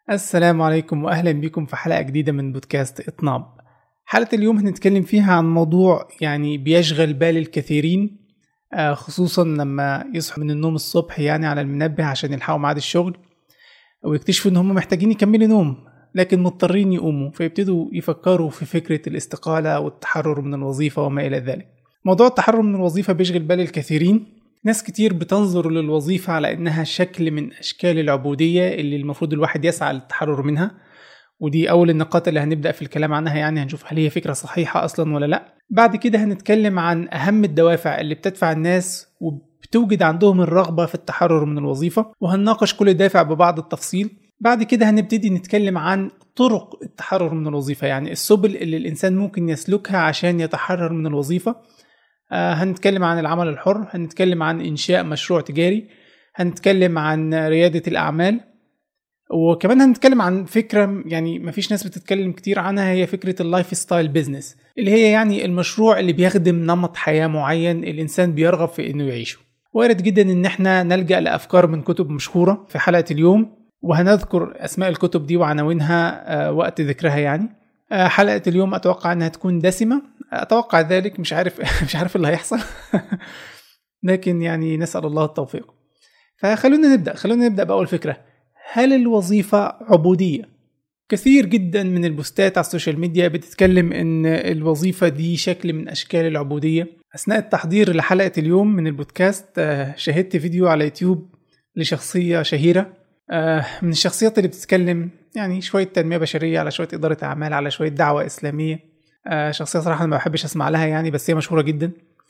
السلام عليكم واهلا بكم في حلقه جديده من بودكاست اطناب حلقه اليوم هنتكلم فيها عن موضوع يعني بيشغل بال الكثيرين آه، خصوصا لما يصحوا من النوم الصبح يعني على المنبه عشان يلحقوا ميعاد الشغل ويكتشفوا ان هم محتاجين يكملوا نوم لكن مضطرين يقوموا فيبتدوا يفكروا في فكره الاستقاله والتحرر من الوظيفه وما الى ذلك موضوع التحرر من الوظيفه بيشغل بال الكثيرين ناس كتير بتنظر للوظيفة على إنها شكل من أشكال العبودية اللي المفروض الواحد يسعى للتحرر منها ودي أول النقاط اللي هنبدأ في الكلام عنها يعني هنشوف هل هي فكرة صحيحة أصلا ولا لأ بعد كده هنتكلم عن أهم الدوافع اللي بتدفع الناس وبتوجد عندهم الرغبة في التحرر من الوظيفة وهنناقش كل دافع ببعض التفصيل بعد كده هنبتدي نتكلم عن طرق التحرر من الوظيفة يعني السبل اللي الإنسان ممكن يسلكها عشان يتحرر من الوظيفة آه، هنتكلم عن العمل الحر هنتكلم عن إنشاء مشروع تجاري هنتكلم عن ريادة الأعمال وكمان هنتكلم عن فكرة يعني مفيش ناس بتتكلم كتير عنها هي فكرة اللايف ستايل بيزنس اللي هي يعني المشروع اللي بيخدم نمط حياة معين الإنسان بيرغب في إنه يعيشه وارد جدا إن احنا نلجأ لأفكار من كتب مشهورة في حلقة اليوم وهنذكر أسماء الكتب دي وعناوينها آه، وقت ذكرها يعني آه، حلقة اليوم أتوقع أنها تكون دسمة أتوقع ذلك مش عارف مش عارف اللي هيحصل لكن يعني نسأل الله التوفيق فخلونا نبدأ خلونا نبدأ بأول فكرة هل الوظيفة عبودية؟ كثير جدا من البوستات على السوشيال ميديا بتتكلم ان الوظيفة دي شكل من اشكال العبودية اثناء التحضير لحلقة اليوم من البودكاست آه، شاهدت فيديو على يوتيوب لشخصية شهيرة آه، من الشخصيات اللي بتتكلم يعني شوية تنمية بشرية على شوية إدارة أعمال على شوية دعوة إسلامية آه، شخصية صراحة ما بحبش أسمع لها يعني بس هي مشهورة جدا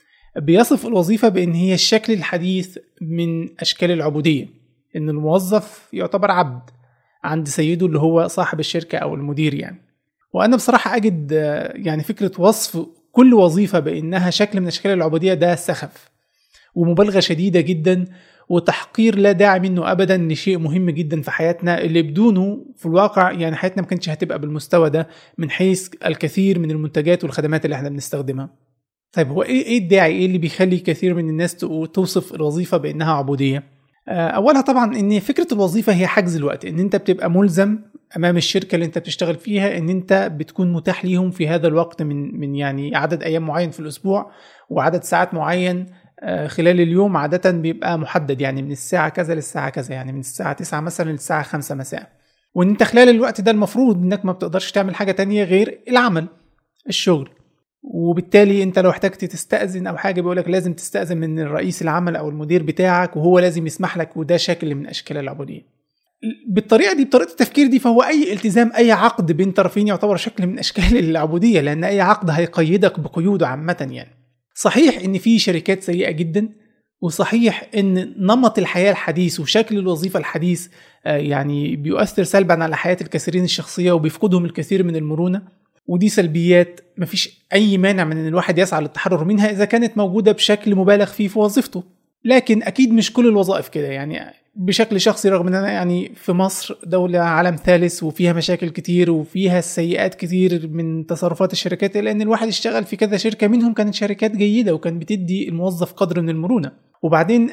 بيصف الوظيفة بأن هي الشكل الحديث من أشكال العبودية إن الموظف يعتبر عبد عند سيده اللي هو صاحب الشركة أو المدير يعني وأنا بصراحة أجد آه، يعني فكرة وصف كل وظيفة بأنها شكل من أشكال العبودية ده سخف ومبالغة شديدة جدا وتحقير لا داعي منه ابدا لشيء مهم جدا في حياتنا اللي بدونه في الواقع يعني حياتنا ما كانتش هتبقى بالمستوى ده من حيث الكثير من المنتجات والخدمات اللي احنا بنستخدمها طيب هو ايه ايه الداعي ايه اللي بيخلي كثير من الناس توصف الوظيفه بانها عبوديه آه، اولها طبعا ان فكره الوظيفه هي حجز الوقت ان انت بتبقى ملزم امام الشركه اللي انت بتشتغل فيها ان انت بتكون متاح ليهم في هذا الوقت من من يعني عدد ايام معين في الاسبوع وعدد ساعات معين آه، خلال اليوم عادة بيبقى محدد يعني من الساعة كذا للساعة كذا يعني من الساعة 9 مثلا للساعة 5 مساء وان انت خلال الوقت ده المفروض انك ما بتقدرش تعمل حاجة تانية غير العمل الشغل وبالتالي انت لو احتجت تستأذن او حاجة بيقولك لازم تستأذن من الرئيس العمل او المدير بتاعك وهو لازم يسمح لك وده شكل من اشكال العبودية بالطريقة دي بطريقة التفكير دي فهو اي التزام اي عقد بين طرفين يعتبر شكل من اشكال العبودية لان اي عقد هيقيدك بقيوده عامة يعني صحيح ان في شركات سيئه جدا وصحيح ان نمط الحياه الحديث وشكل الوظيفه الحديث آه، يعني بيؤثر سلبا على حياه الكثيرين الشخصيه وبيفقدهم الكثير من المرونه ودي سلبيات مفيش اي مانع من ان الواحد يسعى للتحرر منها اذا كانت موجوده بشكل مبالغ فيه في وظيفته لكن اكيد مش كل الوظائف كده يعني بشكل شخصي رغم ان انا يعني في مصر دولة عالم ثالث وفيها مشاكل كتير وفيها سيئات كتير من تصرفات الشركات الا ان الواحد اشتغل في كذا شركة منهم كانت شركات جيدة وكان بتدي الموظف قدر من المرونة وبعدين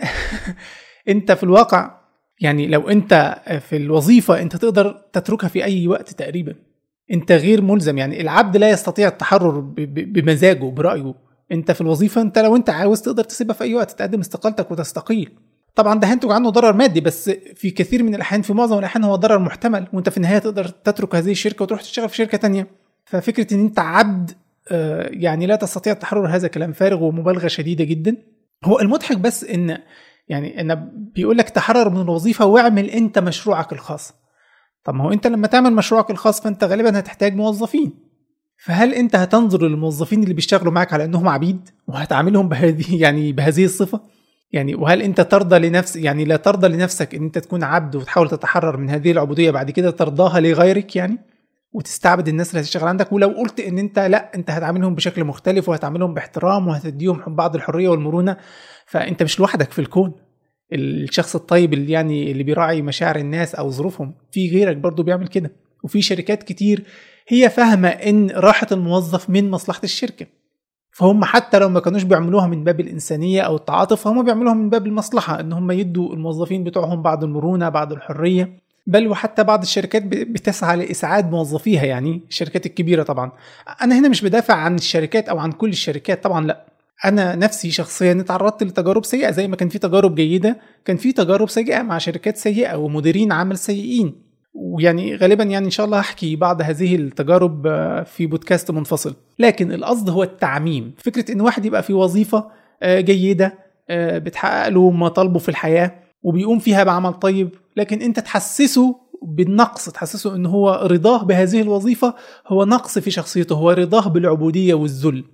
انت في الواقع يعني لو انت في الوظيفة انت تقدر تتركها في اي وقت تقريبا انت غير ملزم يعني العبد لا يستطيع التحرر بمزاجه برأيه انت في الوظيفة انت لو انت عاوز تقدر تسيبها في اي وقت تقدم استقالتك وتستقيل طبعا ده هينتج عنه ضرر مادي بس في كثير من الاحيان في معظم الاحيان هو ضرر محتمل وانت في النهايه تقدر تترك هذه الشركه وتروح تشتغل في شركه تانية ففكره ان انت عبد آه، يعني لا تستطيع التحرر هذا كلام فارغ ومبالغه شديده جدا هو المضحك بس ان يعني ان بيقول لك تحرر من الوظيفه واعمل انت مشروعك الخاص طب ما هو انت لما تعمل مشروعك الخاص فانت غالبا هتحتاج موظفين فهل انت هتنظر للموظفين اللي بيشتغلوا معاك على انهم عبيد وهتعاملهم بهذه يعني بهذه الصفه يعني وهل انت ترضى لنفس يعني لا ترضى لنفسك ان انت تكون عبد وتحاول تتحرر من هذه العبوديه بعد كده ترضاها لغيرك يعني وتستعبد الناس اللي هتشتغل عندك ولو قلت ان انت لا انت هتعاملهم بشكل مختلف وهتعاملهم باحترام وهتديهم بعض الحريه والمرونه فانت مش لوحدك في الكون الشخص الطيب اللي يعني اللي بيراعي مشاعر الناس او ظروفهم في غيرك برضه بيعمل كده وفي شركات كتير هي فاهمه ان راحه الموظف من مصلحه الشركه فهم حتى لو ما كانوش بيعملوها من باب الإنسانية أو التعاطف فهم بيعملوها من باب المصلحة إن هم يدوا الموظفين بتوعهم بعض المرونة بعض الحرية بل وحتى بعض الشركات بتسعى لاسعاد موظفيها يعني الشركات الكبيره طبعا انا هنا مش بدافع عن الشركات او عن كل الشركات طبعا لا انا نفسي شخصيا اتعرضت لتجارب سيئه زي ما كان في تجارب جيده كان في تجارب سيئه مع شركات سيئه ومديرين عمل سيئين ويعني غالبا يعني ان شاء الله هحكي بعض هذه التجارب آه، في بودكاست منفصل لكن القصد هو التعميم فكره ان واحد يبقى في وظيفه آه، جيده آه، بتحقق له مطالبه في الحياه وبيقوم فيها بعمل طيب لكن انت تحسسه بالنقص تحسسه ان هو رضاه بهذه الوظيفه هو نقص في شخصيته هو رضاه بالعبوديه والذل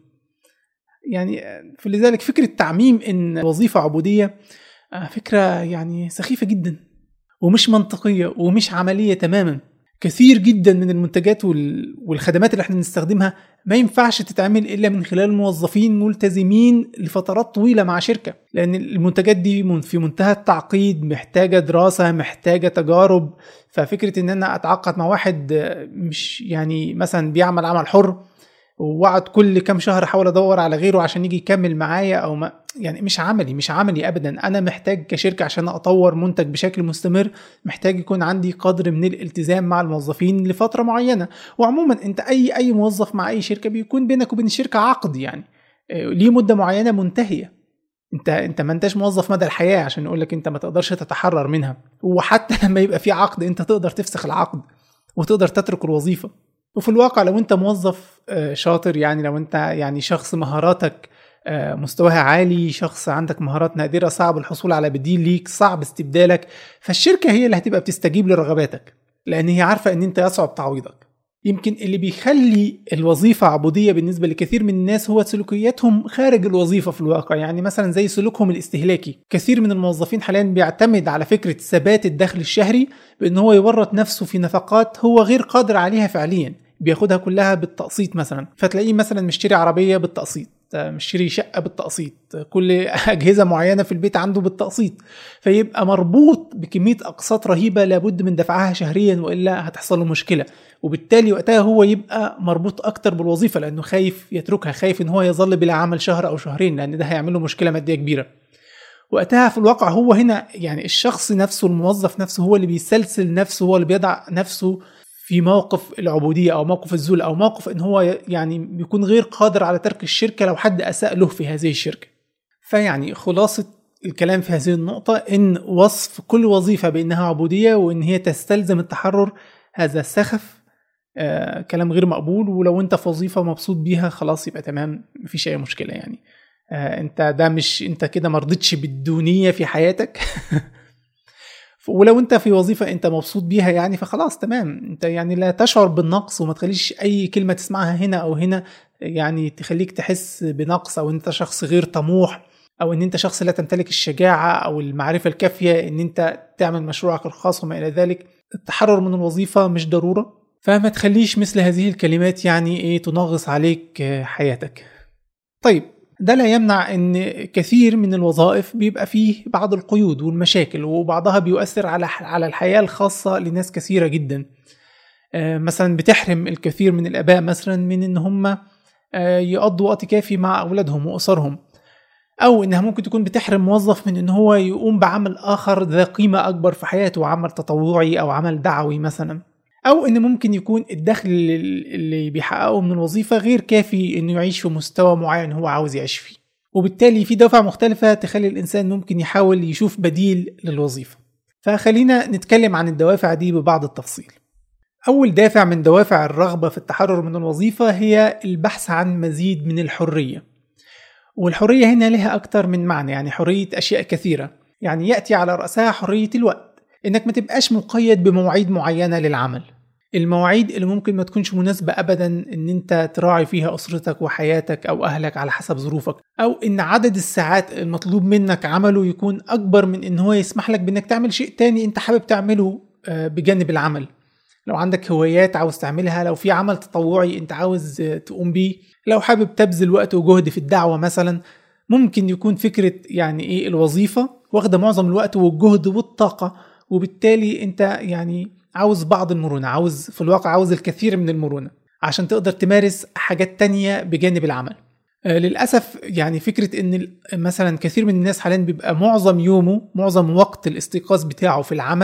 يعني فلذلك فكره تعميم ان وظيفه عبوديه فكره يعني سخيفه جدا ومش منطقيه ومش عمليه تماما كثير جدا من المنتجات والخدمات اللي احنا بنستخدمها ما ينفعش تتعمل الا من خلال موظفين ملتزمين لفترات طويله مع شركه لان المنتجات دي في منتهى التعقيد محتاجه دراسه محتاجه تجارب ففكره ان انا اتعاقد مع واحد مش يعني مثلا بيعمل عمل حر واقعد كل كام شهر احاول ادور على غيره عشان يجي يكمل معايا او ما يعني مش عملي مش عملي ابدا انا محتاج كشركه عشان اطور منتج بشكل مستمر محتاج يكون عندي قدر من الالتزام مع الموظفين لفتره معينه وعموما انت اي اي موظف مع اي شركه بيكون بينك وبين الشركه عقد يعني آه، ليه مده معينه منتهيه انت انت ما انتش موظف مدى الحياه عشان يقول لك انت ما تقدرش تتحرر منها وحتى لما يبقى في عقد انت تقدر تفسخ العقد وتقدر تترك الوظيفه وفي الواقع لو انت موظف آه، شاطر يعني لو انت يعني شخص مهاراتك آه، مستواها عالي شخص عندك مهارات نادرة صعب الحصول على بديل ليك صعب استبدالك فالشركة هي اللي هتبقى بتستجيب لرغباتك لأن هي عارفة أن أنت يصعب تعويضك يمكن اللي بيخلي الوظيفة عبودية بالنسبة لكثير من الناس هو سلوكياتهم خارج الوظيفة في الواقع يعني مثلا زي سلوكهم الاستهلاكي كثير من الموظفين حاليا بيعتمد على فكرة ثبات الدخل الشهري بأن هو يورط نفسه في نفقات هو غير قادر عليها فعليا بياخدها كلها بالتقسيط مثلا فتلاقيه مثلا مشتري عربية بالتقسيط مشتري شقة بالتقسيط كل أجهزة معينة في البيت عنده بالتقسيط فيبقى مربوط بكمية أقساط رهيبة لابد من دفعها شهريا وإلا هتحصل له مشكلة وبالتالي وقتها هو يبقى مربوط أكتر بالوظيفة لأنه خايف يتركها خايف إن هو يظل بلا عمل شهر أو شهرين لأن ده هيعمل له مشكلة مادية كبيرة وقتها في الواقع هو هنا يعني الشخص نفسه الموظف نفسه هو اللي بيسلسل نفسه هو اللي بيضع نفسه في موقف العبوديه او موقف الذل او موقف ان هو يعني بيكون غير قادر على ترك الشركه لو حد اساء له في هذه الشركه. فيعني خلاصه الكلام في هذه النقطة إن وصف كل وظيفة بأنها عبودية وإن هي تستلزم التحرر هذا سخف آه كلام غير مقبول ولو أنت في وظيفة مبسوط بيها خلاص يبقى تمام مفيش أي مشكلة يعني آه أنت ده مش أنت كده مرضتش بالدونية في حياتك ولو انت في وظيفه انت مبسوط بيها يعني فخلاص تمام انت يعني لا تشعر بالنقص وما تخليش اي كلمه تسمعها هنا او هنا يعني تخليك تحس بنقص او انت شخص غير طموح او ان انت شخص لا تمتلك الشجاعه او المعرفه الكافيه ان انت تعمل مشروعك الخاص وما الى ذلك التحرر من الوظيفه مش ضروره فما تخليش مثل هذه الكلمات يعني ايه تنغص عليك حياتك طيب ده لا يمنع ان كثير من الوظائف بيبقى فيه بعض القيود والمشاكل وبعضها بيؤثر على على الحياه الخاصه لناس كثيره جدا آه، مثلا بتحرم الكثير من الاباء مثلا من ان هم آه، يقضوا وقت كافي مع اولادهم واسرهم او انها ممكن تكون بتحرم موظف من ان هو يقوم بعمل اخر ذا قيمه اكبر في حياته عمل تطوعي او عمل دعوي مثلا او ان ممكن يكون الدخل اللي بيحققه من الوظيفه غير كافي انه يعيش في مستوى معين هو عاوز يعيش فيه وبالتالي في دوافع مختلفة تخلي الإنسان ممكن يحاول يشوف بديل للوظيفة فخلينا نتكلم عن الدوافع دي ببعض التفصيل أول دافع من دوافع الرغبة في التحرر من الوظيفة هي البحث عن مزيد من الحرية والحرية هنا لها أكتر من معنى يعني حرية أشياء كثيرة يعني يأتي على رأسها حرية الوقت إنك ما تبقاش مقيد بمواعيد معينة للعمل المواعيد اللي ممكن ما تكونش مناسبة أبدا إن أنت تراعي فيها أسرتك وحياتك أو أهلك على حسب ظروفك أو إن عدد الساعات المطلوب منك عمله يكون أكبر من إن هو يسمح لك بإنك تعمل شيء تاني أنت حابب تعمله آه، بجانب العمل لو عندك هوايات عاوز تعملها لو في عمل تطوعي أنت عاوز آه، تقوم بيه لو حابب تبذل وقت وجهد في الدعوة مثلا ممكن يكون فكرة يعني إيه الوظيفة واخدة معظم الوقت والجهد والطاقة وبالتالي أنت يعني عاوز بعض المرونة عاوز في الواقع عاوز الكثير من المرونة عشان تقدر تمارس حاجات تانية بجانب العمل آه، للأسف يعني فكرة إن مثلا كثير من الناس حاليا بيبقى معظم يومه معظم وقت الاستيقاظ بتاعه في العمل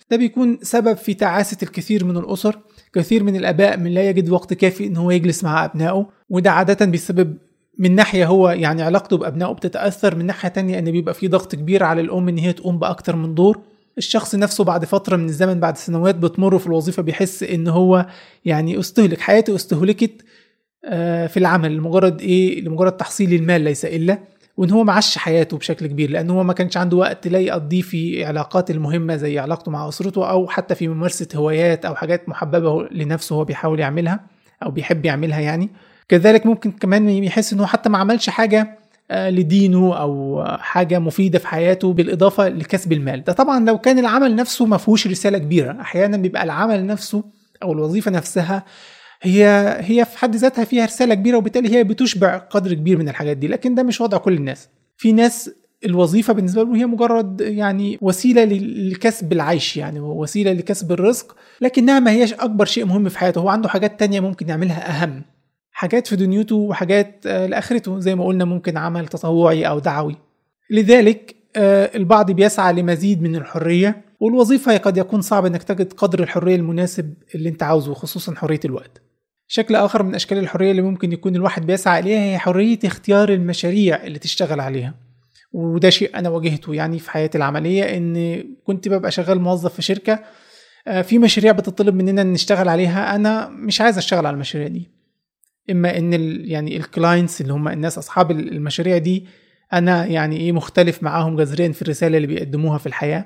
ده بيكون سبب في تعاسة الكثير من الأسر كثير من الآباء من لا يجد وقت كافي إن هو يجلس مع أبنائه وده عادة بيسبب من ناحية هو يعني علاقته بأبنائه بتتأثر من ناحية تانية إن بيبقى في ضغط كبير على الأم إن هي تقوم بأكتر من دور الشخص نفسه بعد فترة من الزمن بعد سنوات بتمر في الوظيفة بيحس إن هو يعني استهلك حياته استهلكت آه، في العمل لمجرد إيه لمجرد تحصيل المال ليس إلا وان هو معش حياته بشكل كبير لان هو ما كانش عنده وقت لا يقضيه في علاقات المهمه زي علاقته مع اسرته او حتى في ممارسه هوايات او حاجات محببه لنفسه هو بيحاول يعملها او بيحب يعملها يعني كذلك ممكن كمان يحس انه حتى ما عملش حاجه آه، لدينه او حاجه مفيده في حياته بالاضافه لكسب المال ده طبعا لو كان العمل نفسه ما فيهوش رساله كبيره احيانا بيبقى العمل نفسه او الوظيفه نفسها هي هي في حد ذاتها فيها رساله كبيره وبالتالي هي بتشبع قدر كبير من الحاجات دي لكن ده مش وضع كل الناس في ناس الوظيفه بالنسبه لهم هي مجرد يعني وسيله لكسب العيش يعني وسيله لكسب الرزق لكنها ما هياش اكبر شيء مهم في حياته هو عنده حاجات تانية ممكن يعملها اهم حاجات في دنيته وحاجات آه، لاخرته زي ما قلنا ممكن عمل تطوعي او دعوي لذلك آه، البعض بيسعى لمزيد من الحريه والوظيفه قد يكون صعب انك تجد قدر الحريه المناسب اللي انت عاوزه خصوصا حريه الوقت شكل آخر من أشكال الحرية اللي ممكن يكون الواحد بيسعى إليها هي حرية اختيار المشاريع اللي تشتغل عليها وده شيء أنا واجهته يعني في حياتي العملية إن كنت ببقى شغال موظف في شركة آه، في مشاريع بتطلب مننا ان نشتغل عليها انا مش عايز اشتغل على المشاريع دي اما ان ال يعني الكلاينتس اللي هم الناس اصحاب المشاريع دي انا يعني ايه مختلف معاهم جذريا في الرساله اللي بيقدموها في الحياه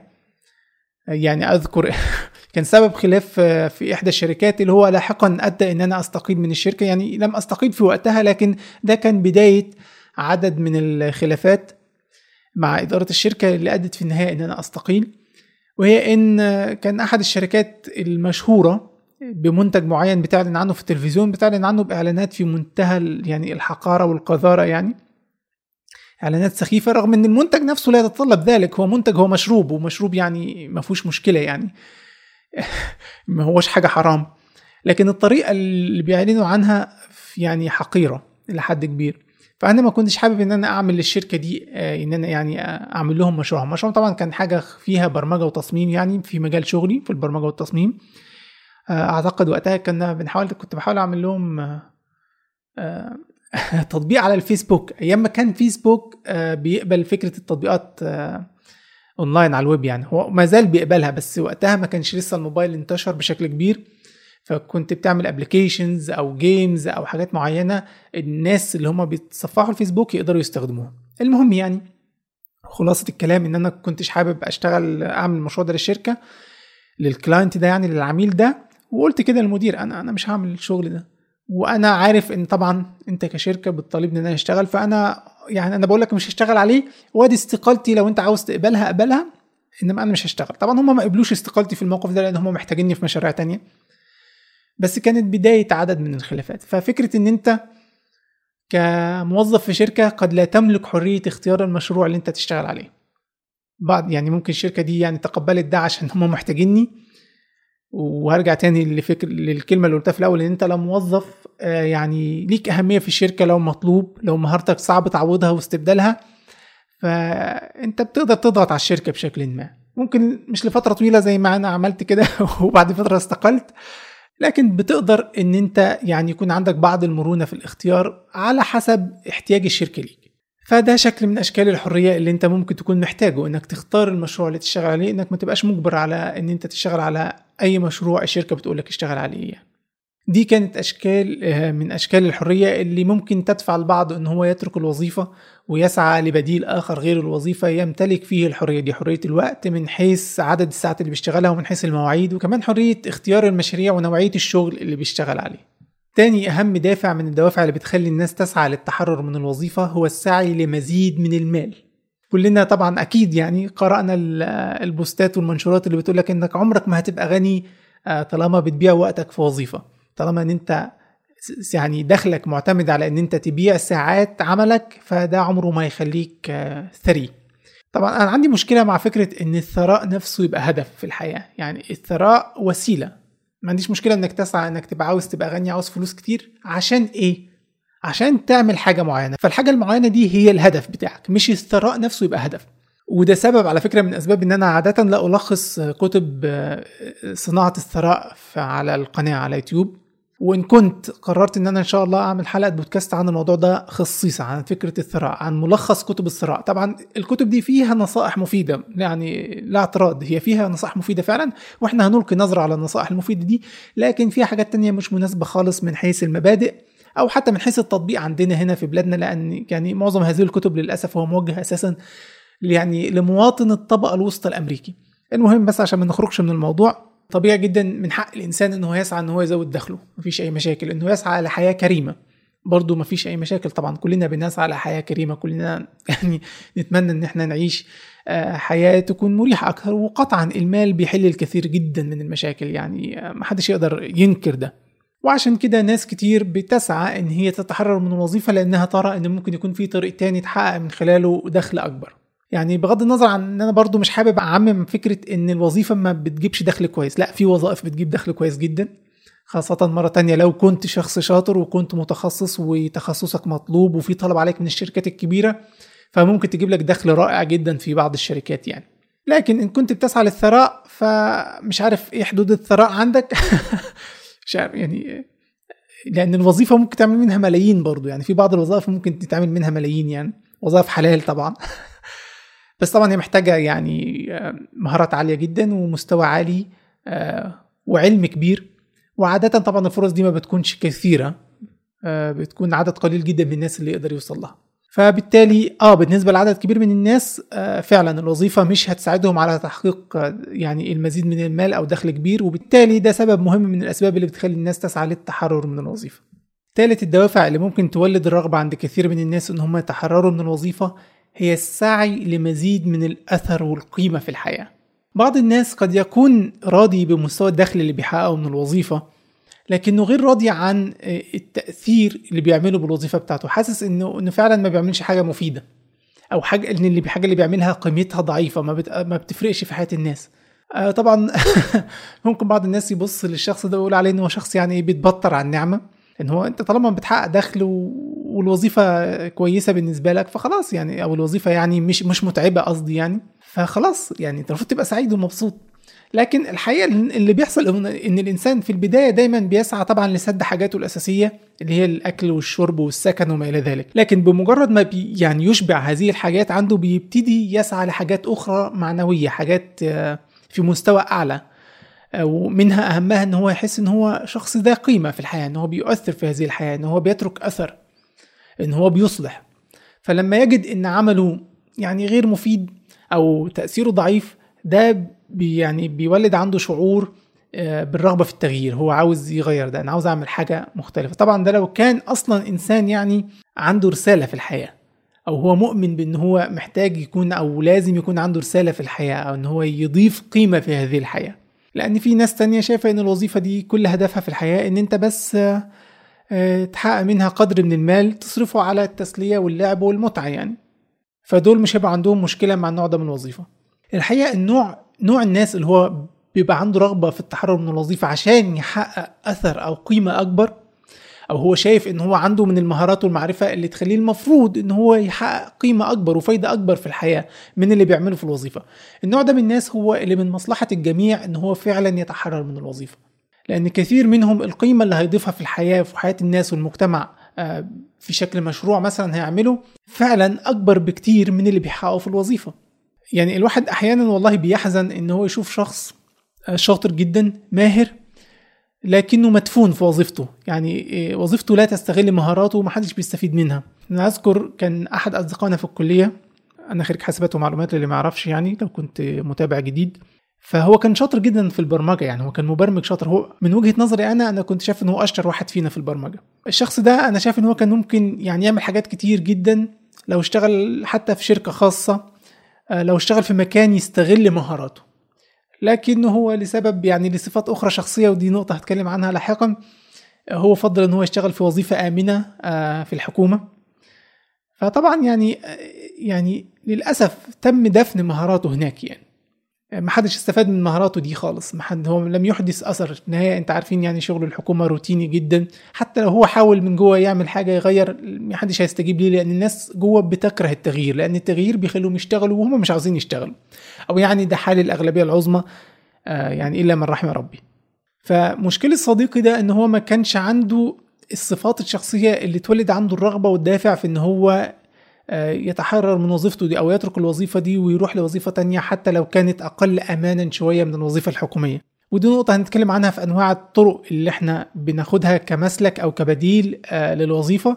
يعني اذكر كان سبب خلاف في احدى الشركات اللي هو لاحقا ادى ان انا استقيل من الشركه يعني لم استقيل في وقتها لكن ده كان بدايه عدد من الخلافات مع اداره الشركه اللي ادت في النهايه ان انا استقيل وهي ان كان احد الشركات المشهوره بمنتج معين بتعلن عنه في التلفزيون بتعلن عنه باعلانات في منتهى يعني الحقاره والقذاره يعني اعلانات سخيفه رغم ان المنتج نفسه لا يتطلب ذلك هو منتج هو مشروب ومشروب يعني ما فيهوش مشكله يعني ما هوش حاجه حرام لكن الطريقه اللي بيعلنوا عنها يعني حقيره الى حد كبير فانا ما كنتش حابب ان انا اعمل للشركه دي آه، ان انا يعني اعمل لهم مشروع مشروع طبعا كان حاجه فيها برمجه وتصميم يعني في مجال شغلي في البرمجه والتصميم آه، اعتقد وقتها كنا بنحاول كنت بحاول اعمل لهم آه، تطبيق على الفيسبوك ايام ما كان فيسبوك بيقبل فكره التطبيقات اونلاين على الويب يعني هو ما زال بيقبلها بس وقتها ما كانش لسه الموبايل انتشر بشكل كبير فكنت بتعمل ابلكيشنز او جيمز او حاجات معينه الناس اللي هم بيتصفحوا الفيسبوك يقدروا يستخدموها المهم يعني خلاصه الكلام ان انا كنتش حابب اشتغل اعمل المشروع ده للشركه للكلاينت ده يعني للعميل ده وقلت كده للمدير انا انا مش هعمل الشغل ده وانا عارف ان طبعا انت كشركه بتطالبني ان انا اشتغل فانا يعني انا بقول لك مش هشتغل عليه وادي استقالتي لو انت عاوز تقبلها اقبلها انما انا مش هشتغل طبعا هم ما قبلوش استقالتي في الموقف ده لان هم محتاجيني في مشاريع تانية بس كانت بدايه عدد من الخلافات ففكره ان انت كموظف في شركه قد لا تملك حريه اختيار المشروع اللي انت تشتغل عليه بعض يعني ممكن الشركه دي يعني تقبلت ده عشان هم محتاجيني وهرجع تاني لفكر للكلمه اللي قلتها في الاول ان انت لو موظف آه، يعني ليك اهميه في الشركه لو مطلوب لو مهارتك صعب تعوضها واستبدالها فانت بتقدر تضغط على الشركه بشكل ما ممكن مش لفتره طويله زي ما انا عملت كده وبعد فتره استقلت لكن بتقدر ان انت يعني يكون عندك بعض المرونه في الاختيار على حسب احتياج الشركه ليك فده شكل من اشكال الحريه اللي انت ممكن تكون محتاجه انك تختار المشروع اللي تشتغل عليه انك ما تبقاش مجبر على ان انت تشتغل على اي مشروع الشركه بتقول لك اشتغل عليه يعني. دي كانت اشكال آه، من اشكال الحريه اللي ممكن تدفع البعض ان هو يترك الوظيفه ويسعى لبديل اخر غير الوظيفه يمتلك فيه الحريه دي حريه الوقت من حيث عدد الساعات اللي بيشتغلها ومن حيث المواعيد وكمان حريه اختيار المشاريع ونوعيه الشغل اللي بيشتغل عليه تاني أهم دافع من الدوافع اللي بتخلي الناس تسعى للتحرر من الوظيفة هو السعي لمزيد من المال كلنا طبعا أكيد يعني قرأنا البوستات والمنشورات اللي بتقولك إنك عمرك ما هتبقى غني آه، طالما بتبيع وقتك في وظيفة طالما إن أنت يعني دخلك معتمد على إن أنت تبيع ساعات عملك فده عمره ما يخليك آه، ثري طبعا أنا عندي مشكلة مع فكرة إن الثراء نفسه يبقى هدف في الحياة يعني الثراء وسيلة ما عنديش مشكله انك تسعى انك تبقى عاوز تبقى غني عاوز فلوس كتير عشان ايه عشان تعمل حاجه معينه فالحاجه المعينه دي هي الهدف بتاعك مش الثراء نفسه يبقى هدف وده سبب على فكرة من أسباب إن أنا عادة لا ألخص كتب آه، صناعة الثراء على القناة على يوتيوب وإن كنت قررت إن أنا إن شاء الله أعمل حلقة بودكاست عن الموضوع ده خصيصا عن فكرة الثراء عن ملخص كتب الثراء طبعا الكتب دي فيها نصائح مفيدة يعني لا اعتراض هي فيها نصائح مفيدة فعلا وإحنا هنلقي نظرة على النصائح المفيدة دي لكن فيها حاجات تانية مش مناسبة خالص من حيث المبادئ او حتى من حيث التطبيق عندنا هنا في بلادنا لان يعني معظم هذه الكتب للاسف هو موجه اساسا يعني لمواطن الطبقه الوسطى الامريكي المهم بس عشان ما نخرجش من الموضوع طبيعي جدا من حق الانسان ان هو يسعى ان هو يزود دخله مفيش اي مشاكل انه يسعى لحياه كريمه برضه مفيش اي مشاكل طبعا كلنا بنسعى لحياه كريمه كلنا يعني نتمنى ان احنا نعيش آه، حياه تكون مريحه اكثر وقطعا المال بيحل الكثير جدا من المشاكل يعني آه، محدش يقدر ينكر ده وعشان كده ناس كتير بتسعى ان هي تتحرر من الوظيفه لانها ترى ان ممكن يكون في طريق تاني تحقق من خلاله دخل اكبر يعني بغض النظر عن ان انا برضو مش حابب اعمم فكره ان الوظيفه ما بتجيبش دخل كويس لا في وظائف بتجيب دخل كويس جدا خاصة مرة تانية لو كنت شخص شاطر وكنت متخصص وتخصصك مطلوب وفي طلب عليك من الشركات الكبيرة فممكن تجيب لك دخل رائع جدا في بعض الشركات يعني لكن ان كنت بتسعى للثراء فمش عارف ايه حدود الثراء عندك مش عارف يعني لان الوظيفة ممكن تعمل منها ملايين برضو يعني في بعض الوظائف ممكن تتعمل منها ملايين يعني وظائف حلال طبعا بس طبعا هي محتاجه يعني آه، مهارات عاليه جدا ومستوى عالي آه، وعلم كبير وعاده طبعا الفرص دي ما بتكونش كثيره آه، بتكون عدد قليل جدا من الناس اللي يقدر يوصل لها فبالتالي اه بالنسبه لعدد كبير من الناس آه فعلا الوظيفه مش هتساعدهم على تحقيق يعني المزيد من المال او دخل كبير وبالتالي ده سبب مهم من الاسباب اللي بتخلي الناس تسعى للتحرر من الوظيفه ثالث الدوافع اللي ممكن تولد الرغبه عند كثير من الناس ان هم يتحرروا من الوظيفه هي السعي لمزيد من الأثر والقيمة في الحياة بعض الناس قد يكون راضي بمستوى الدخل اللي بيحققه من الوظيفة لكنه غير راضي عن التأثير اللي بيعمله بالوظيفة بتاعته حاسس انه انه فعلا ما بيعملش حاجة مفيدة او حاجة ان اللي حاجة اللي بيعملها قيمتها ضعيفة ما, بت... ما بتفرقش في حياة الناس آه طبعا ممكن بعض الناس يبص للشخص ده ويقول عليه ان هو شخص يعني بيتبطر عن النعمة ان هو انت طالما بتحقق دخل والوظيفه كويسه بالنسبه لك فخلاص يعني او الوظيفه يعني مش مش متعبه قصدي يعني فخلاص يعني انت المفروض تبقى سعيد ومبسوط لكن الحقيقه اللي بيحصل ان الانسان في البدايه دايما بيسعى طبعا لسد حاجاته الاساسيه اللي هي الاكل والشرب والسكن وما الى ذلك لكن بمجرد ما بي يعني يشبع هذه الحاجات عنده بيبتدي يسعى لحاجات اخرى معنويه حاجات آه، في مستوى اعلى ومنها اهمها ان هو يحس ان هو شخص ذا قيمه في الحياه ان هو بيؤثر في هذه الحياه ان هو بيترك اثر ان هو بيصلح فلما يجد ان عمله يعني غير مفيد او تاثيره ضعيف ده بي يعني بيولد عنده شعور آه، بالرغبه في التغيير هو عاوز يغير ده انا عاوز اعمل حاجه مختلفه طبعا ده لو كان اصلا انسان يعني عنده رساله في الحياه او هو مؤمن بان هو محتاج يكون او لازم يكون عنده رساله في الحياه او ان هو يضيف قيمه في هذه الحياه لان في ناس تانية شايفه ان الوظيفه دي كل هدفها في الحياه ان انت بس آه، تحقق منها قدر من المال تصرفه على التسليه واللعب والمتعه يعني فدول مش هيبقى عندهم مشكله مع النوع ده من الوظيفه الحقيقه النوع نوع الناس اللي هو بيبقى عنده رغبه في التحرر من الوظيفه عشان يحقق اثر او قيمه اكبر او هو شايف ان هو عنده من المهارات والمعرفه اللي تخليه المفروض ان هو يحقق قيمه اكبر وفايده اكبر في الحياه من اللي بيعمله في الوظيفه النوع ده من الناس هو اللي من مصلحه الجميع ان هو فعلا يتحرر من الوظيفه لان كثير منهم القيمه اللي هيضيفها في الحياه وفي حياه الناس والمجتمع آه، في شكل مشروع مثلا هيعمله فعلا اكبر بكتير من اللي بيحققه في الوظيفه يعني الواحد احيانا والله بيحزن ان هو يشوف شخص آه، شاطر جدا ماهر لكنه مدفون في وظيفته يعني إيه، وظيفته لا تستغل مهاراته ومحدش بيستفيد منها انا اذكر كان احد اصدقائنا في الكليه انا خريج حاسبات ومعلومات اللي ما يعرفش يعني لو كنت متابع جديد فهو كان شاطر جدا في البرمجه يعني هو كان مبرمج شاطر هو من وجهه نظري انا انا كنت شايف ان هو اشطر واحد فينا في البرمجه الشخص ده انا شايف ان هو كان ممكن يعني يعمل حاجات كتير جدا لو اشتغل حتى في شركه خاصه آه، لو اشتغل في مكان يستغل مهاراته لكنه هو لسبب يعني لصفات اخرى شخصيه ودي نقطه هتكلم عنها لاحقا هو فضل ان هو يشتغل في وظيفه امنه آه، في الحكومه فطبعا يعني يعني للاسف تم دفن مهاراته هناك يعني ما حدش استفاد من مهاراته دي خالص ما حد هو لم يحدث اثر في النهايه انت عارفين يعني شغل الحكومه روتيني جدا حتى لو هو حاول من جوه يعمل حاجه يغير ما حدش هيستجيب ليه لان الناس جوه بتكره التغيير لان التغيير بيخليهم يشتغلوا وهم مش عاوزين يشتغلوا او يعني ده حال الاغلبيه العظمى آه يعني الا من رحم ربي فمشكله صديقي ده ان هو ما كانش عنده الصفات الشخصيه اللي تولد عنده الرغبه والدافع في ان هو آه، يتحرر من وظيفته دي او يترك الوظيفه دي ويروح لوظيفه تانية حتى لو كانت اقل امانا شويه من الوظيفه الحكوميه ودي نقطة هنتكلم عنها في أنواع الطرق اللي احنا بناخدها كمسلك أو كبديل آه، للوظيفة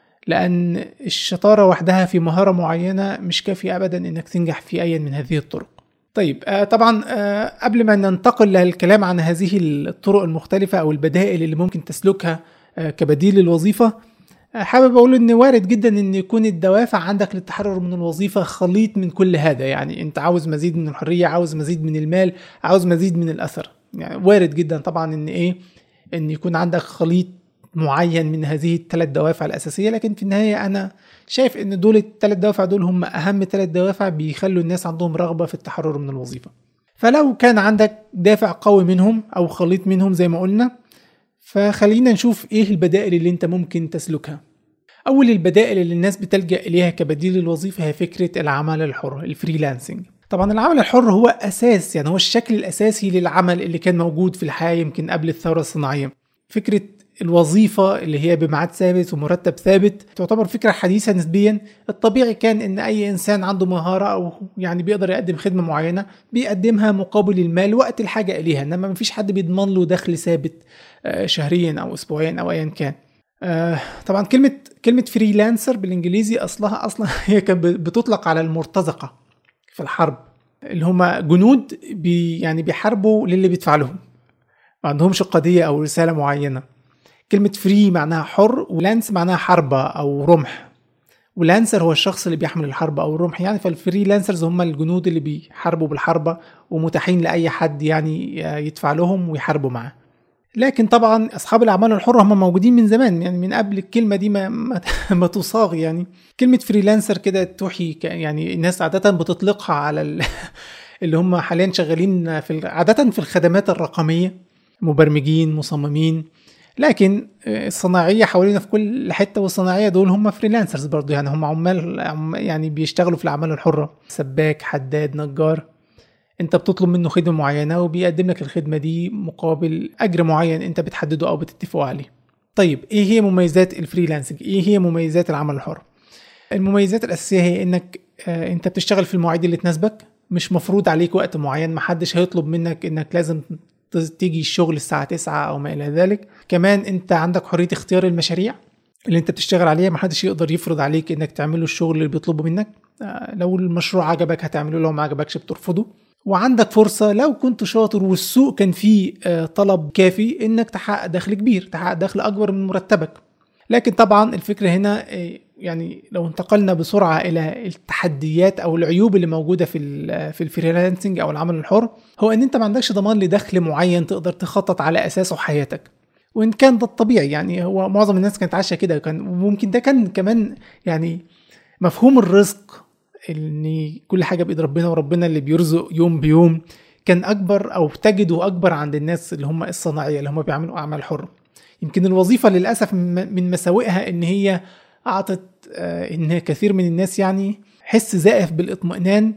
لأن الشطارة وحدها في مهارة معينة مش كافية أبدا إنك تنجح في أي من هذه الطرق طيب آه، طبعا قبل ما ننتقل للكلام عن هذه الطرق المختلفة أو البدائل اللي ممكن تسلكها كبديل للوظيفة حابب اقول ان وارد جدا ان يكون الدوافع عندك للتحرر من الوظيفه خليط من كل هذا يعني انت عاوز مزيد من الحريه عاوز مزيد من المال عاوز مزيد من الاثر يعني وارد جدا طبعا ان ايه ان يكون عندك خليط معين من هذه الثلاث دوافع الاساسيه لكن في النهايه انا شايف ان دول الثلاث دوافع دول هم اهم ثلاث دوافع بيخلوا الناس عندهم رغبه في التحرر من الوظيفه فلو كان عندك دافع قوي منهم او خليط منهم زي ما قلنا فخلينا نشوف ايه البدائل اللي انت ممكن تسلكها اول البدائل اللي الناس بتلجا اليها كبديل للوظيفه هي فكره العمل الحر الفريلانسنج طبعا العمل الحر هو اساس يعني هو الشكل الاساسي للعمل اللي كان موجود في الحياه يمكن قبل الثوره الصناعيه فكره الوظيفه اللي هي بميعاد ثابت ومرتب ثابت تعتبر فكره حديثه نسبيا الطبيعي كان ان اي انسان عنده مهاره او يعني بيقدر يقدم خدمه معينه بيقدمها مقابل المال وقت الحاجه اليها انما مفيش حد بيضمن له دخل ثابت آه، شهريا او اسبوعيا او ايا كان آه طبعا كلمة كلمة فريلانسر بالانجليزي اصلها اصلا هي كانت بتطلق على المرتزقة في الحرب اللي هم جنود بي يعني بيحاربوا للي بيدفع لهم ما عندهمش قضية او رسالة معينة كلمة فري معناها حر ولانس معناها حربة او رمح ولانسر هو الشخص اللي بيحمل الحرب او الرمح يعني فالفريلانسرز هم الجنود اللي بيحاربوا بالحربة ومتاحين لأي حد يعني يدفع لهم ويحاربوا معاه لكن طبعا اصحاب الاعمال الحره هم موجودين من زمان يعني من قبل الكلمه دي ما ما, ما تصاغ يعني كلمه فريلانسر كده توحي يعني الناس عاده بتطلقها على اللي هم حاليا شغالين في عاده في الخدمات الرقميه مبرمجين مصممين لكن الصناعيه حوالينا في كل حته والصناعيه دول هم فريلانسرز برضه يعني هم عمال يعني بيشتغلوا في الاعمال الحره سباك حداد نجار انت بتطلب منه خدمه معينه وبيقدم لك الخدمه دي مقابل اجر معين انت بتحدده او بتتفقوا عليه طيب ايه هي مميزات الفريلانسنج ايه هي مميزات العمل الحر المميزات الاساسيه هي انك آه انت بتشتغل في المواعيد اللي تناسبك مش مفروض عليك وقت معين محدش هيطلب منك انك لازم تيجي الشغل الساعة 9 أو ما إلى ذلك كمان أنت عندك حرية اختيار المشاريع اللي أنت بتشتغل عليها محدش يقدر يفرض عليك إنك تعمله الشغل اللي بيطلبه منك آه لو المشروع عجبك هتعمله لو ما عجبكش بترفضه وعندك فرصة لو كنت شاطر والسوق كان فيه آه، طلب كافي انك تحقق دخل كبير تحقق دخل اكبر من مرتبك لكن طبعا الفكرة هنا آه، يعني لو انتقلنا بسرعة الى التحديات او العيوب اللي موجودة في في الفريلانسنج او العمل الحر هو ان انت ما عندكش ضمان لدخل معين تقدر تخطط على اساسه حياتك وان كان ده الطبيعي يعني هو معظم الناس كانت عايشه كده كان وممكن ده كان كمان يعني مفهوم الرزق ان كل حاجه بايد ربنا وربنا اللي بيرزق يوم بيوم كان اكبر او تجده اكبر عند الناس اللي هم الصناعيه اللي هم بيعملوا اعمال حره يمكن الوظيفه للاسف من مساوئها ان هي اعطت آه، ان كثير من الناس يعني حس زائف بالاطمئنان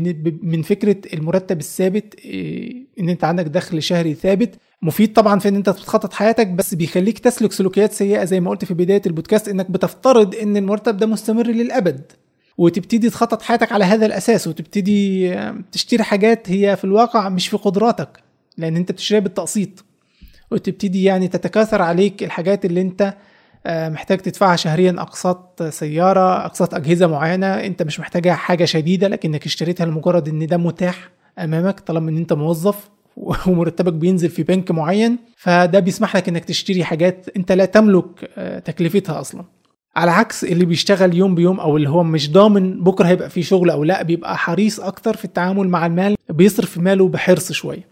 من فكره المرتب الثابت آه، ان انت عندك دخل شهري ثابت مفيد طبعا في ان انت تخطط حياتك بس بيخليك تسلك سلوكيات سيئه زي ما قلت في بدايه البودكاست انك بتفترض ان المرتب ده مستمر للابد وتبتدي تخطط حياتك على هذا الاساس وتبتدي تشتري حاجات هي في الواقع مش في قدراتك لان انت بتشتريها بالتقسيط وتبتدي يعني تتكاثر عليك الحاجات اللي انت آه، محتاج تدفعها شهريا اقساط سياره اقساط اجهزه معينه انت مش محتاجها حاجه شديده لكنك اشتريتها لمجرد ان ده متاح امامك طالما ان انت موظف ومرتبك بينزل في بنك معين فده بيسمح لك انك تشتري حاجات انت لا تملك آه، تكلفتها اصلا على عكس اللي بيشتغل يوم بيوم او اللي هو مش ضامن بكره هيبقى فيه شغل او لا بيبقى حريص اكتر في التعامل مع المال بيصرف ماله بحرص شويه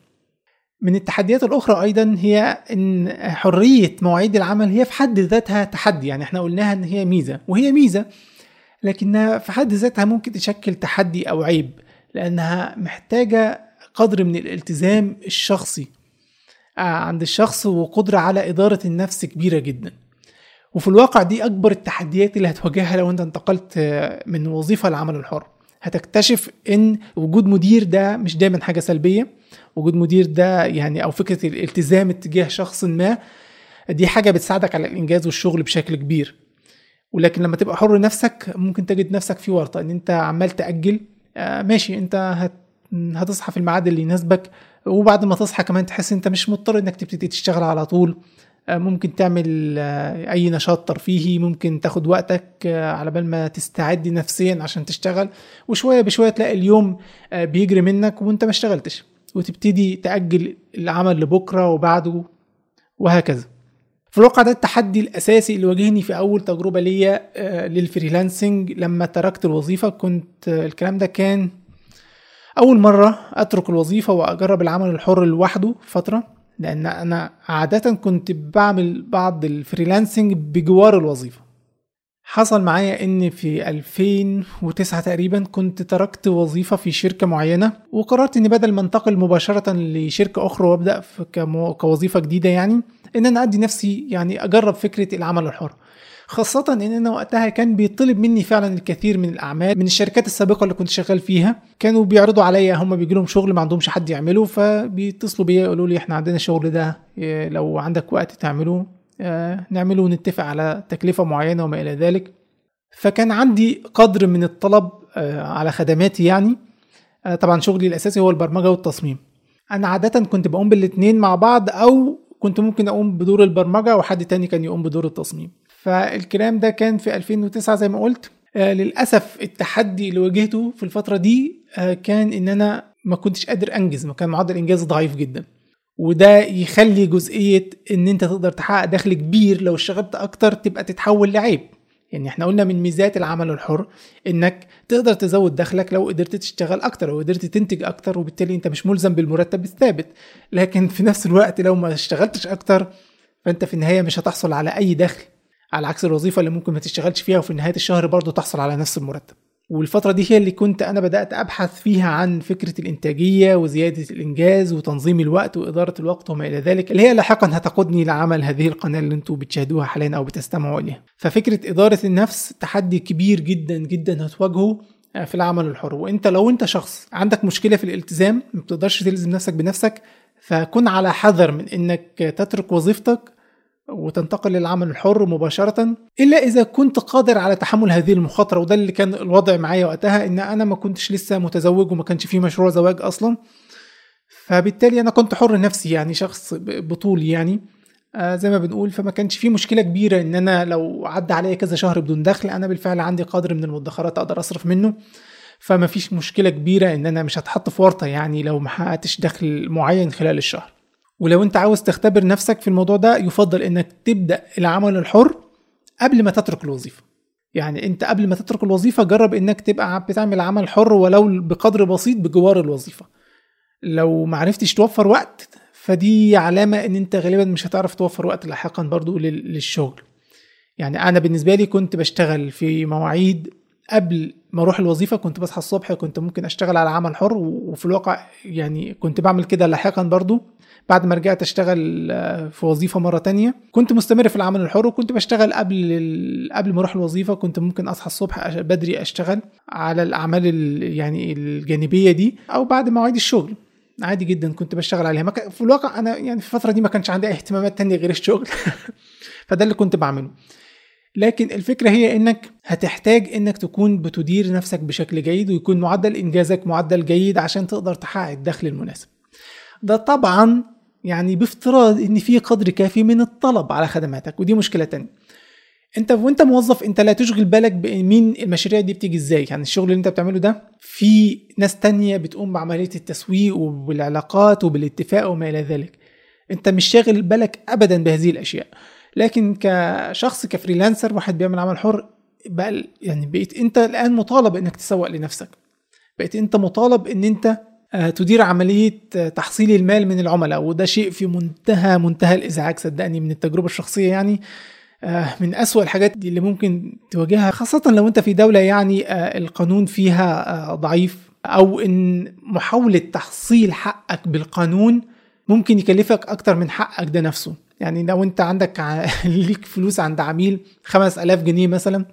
من التحديات الاخرى ايضا هي ان حريه مواعيد العمل هي في حد ذاتها تحدي يعني احنا قلناها ان هي ميزه وهي ميزه لكنها في حد ذاتها ممكن تشكل تحدي او عيب لانها محتاجه قدر من الالتزام الشخصي عند الشخص وقدرة على إدارة النفس كبيرة جدا وفي الواقع دي أكبر التحديات اللي هتواجهها لو أنت انتقلت من وظيفة للعمل الحر هتكتشف ان وجود مدير ده مش دايما حاجه سلبيه وجود مدير ده يعني او فكره الالتزام اتجاه شخص ما دي حاجه بتساعدك على الانجاز والشغل بشكل كبير ولكن لما تبقى حر نفسك ممكن تجد نفسك في ورطه ان انت عمال تاجل آه ماشي انت هت هتصحى في الميعاد اللي يناسبك وبعد ما تصحى كمان تحس انت مش مضطر انك تبتدي تشتغل على طول آه ممكن تعمل آه اي نشاط ترفيهي ممكن تاخد وقتك آه على بال ما تستعد نفسيا عشان تشتغل وشويه بشويه تلاقي اليوم بيجري منك وانت ما اشتغلتش وتبتدي تاجل العمل لبكره وبعده وهكذا في الواقع ده التحدي الاساسي اللي واجهني في اول تجربه ليا للفريلانسنج لما تركت الوظيفه كنت الكلام ده كان اول مره اترك الوظيفه واجرب العمل الحر لوحده فتره لان انا عاده كنت بعمل بعض الفريلانسنج بجوار الوظيفه حصل معايا ان في 2009 تقريبا كنت تركت وظيفة في شركة معينة وقررت اني بدل ما انتقل مباشرة لشركة اخرى وابدأ في كوظيفة جديدة يعني ان انا ادي نفسي يعني اجرب فكرة العمل الحر خاصة ان انا وقتها كان بيطلب مني فعلا الكثير من الاعمال من الشركات السابقة اللي كنت شغال فيها كانوا بيعرضوا عليا هم بيجي لهم شغل ما عندهمش حد يعمله فبيتصلوا بيا يقولوا لي احنا عندنا الشغل ده لو عندك وقت تعمله نعمله ونتفق على تكلفة معينة وما إلى ذلك فكان عندي قدر من الطلب على خدماتي يعني طبعا شغلي الأساسي هو البرمجة والتصميم أنا عادة كنت بقوم بالاتنين مع بعض أو كنت ممكن أقوم بدور البرمجة وحد تاني كان يقوم بدور التصميم فالكلام ده كان في 2009 زي ما قلت للأسف التحدي اللي واجهته في الفترة دي كان إن أنا ما كنتش قادر أنجز ما كان معدل إنجاز ضعيف جدا وده يخلي جزئية ان انت تقدر تحقق دخل كبير لو اشتغلت اكتر تبقى تتحول لعيب يعني احنا قلنا من ميزات العمل الحر انك تقدر تزود دخلك لو قدرت تشتغل اكتر او قدرت تنتج اكتر وبالتالي انت مش ملزم بالمرتب الثابت لكن في نفس الوقت لو ما اشتغلتش اكتر فانت في النهاية مش هتحصل على اي دخل على عكس الوظيفة اللي ممكن ما تشتغلش فيها وفي نهاية الشهر برضه تحصل على نفس المرتب والفترة دي هي اللي كنت أنا بدأت أبحث فيها عن فكرة الإنتاجية وزيادة الإنجاز وتنظيم الوقت وإدارة الوقت وما إلى ذلك اللي هي لاحقا هتقودني لعمل هذه القناة اللي أنتم بتشاهدوها حاليا أو بتستمعوا إليها ففكرة إدارة النفس تحدي كبير جدا جدا هتواجهه في العمل الحر وانت لو انت شخص عندك مشكله في الالتزام ما بتقدرش تلزم نفسك بنفسك فكن على حذر من انك تترك وظيفتك وتنتقل للعمل الحر مباشرة إلا إذا كنت قادر على تحمل هذه المخاطرة وده اللي كان الوضع معايا وقتها إن أنا ما كنتش لسه متزوج وما كانش في مشروع زواج أصلا فبالتالي أنا كنت حر نفسي يعني شخص بطولي يعني آه زي ما بنقول فما كانش في مشكلة كبيرة إن أنا لو عدى عليا كذا شهر بدون دخل أنا بالفعل عندي قدر من المدخرات أقدر أصرف منه فما فيش مشكلة كبيرة إن أنا مش هتحط في ورطة يعني لو ما حققتش دخل معين خلال الشهر ولو انت عاوز تختبر نفسك في الموضوع ده يفضل انك تبدا العمل الحر قبل ما تترك الوظيفه يعني انت قبل ما تترك الوظيفه جرب انك تبقى بتعمل عمل حر ولو بقدر بسيط بجوار الوظيفه لو معرفتش توفر وقت فدي علامه ان انت غالبا مش هتعرف توفر وقت لاحقا برضو للشغل يعني انا بالنسبه لي كنت بشتغل في مواعيد قبل ما اروح الوظيفه كنت بصحى الصبح كنت ممكن اشتغل على عمل حر وفي الواقع يعني كنت بعمل كده لاحقا برضو بعد ما رجعت اشتغل في وظيفه مره تانية كنت مستمر في العمل الحر وكنت بشتغل قبل قبل ما اروح الوظيفه كنت ممكن اصحى الصبح بدري اشتغل على الاعمال يعني الجانبيه دي او بعد مواعيد الشغل عادي جدا كنت بشتغل عليها في الواقع انا يعني في الفتره دي ما كانش عندي اي اهتمامات تانية غير الشغل فده اللي كنت بعمله لكن الفكره هي انك هتحتاج انك تكون بتدير نفسك بشكل جيد ويكون معدل انجازك معدل جيد عشان تقدر تحقق الدخل المناسب ده طبعا يعني بافتراض ان في قدر كافي من الطلب على خدماتك ودي مشكله تانية انت وانت موظف انت لا تشغل بالك بمين المشاريع دي بتيجي ازاي يعني الشغل اللي انت بتعمله ده في ناس تانية بتقوم بعمليه التسويق وبالعلاقات وبالاتفاق وما الى ذلك انت مش شاغل بالك ابدا بهذه الاشياء لكن كشخص كفريلانسر واحد بيعمل عمل حر بقى يعني بقيت انت الان مطالب انك تسوق لنفسك بقيت انت مطالب ان انت تدير عملية تحصيل المال من العملاء وده شيء في منتهى منتهى الإزعاج صدقني من التجربة الشخصية يعني من أسوأ الحاجات اللي ممكن تواجهها خاصة لو أنت في دولة يعني القانون فيها ضعيف او ان محاوله تحصيل حقك بالقانون ممكن يكلفك اكتر من حقك ده نفسه يعني لو انت عندك ليك فلوس عند عميل 5000 جنيه مثلا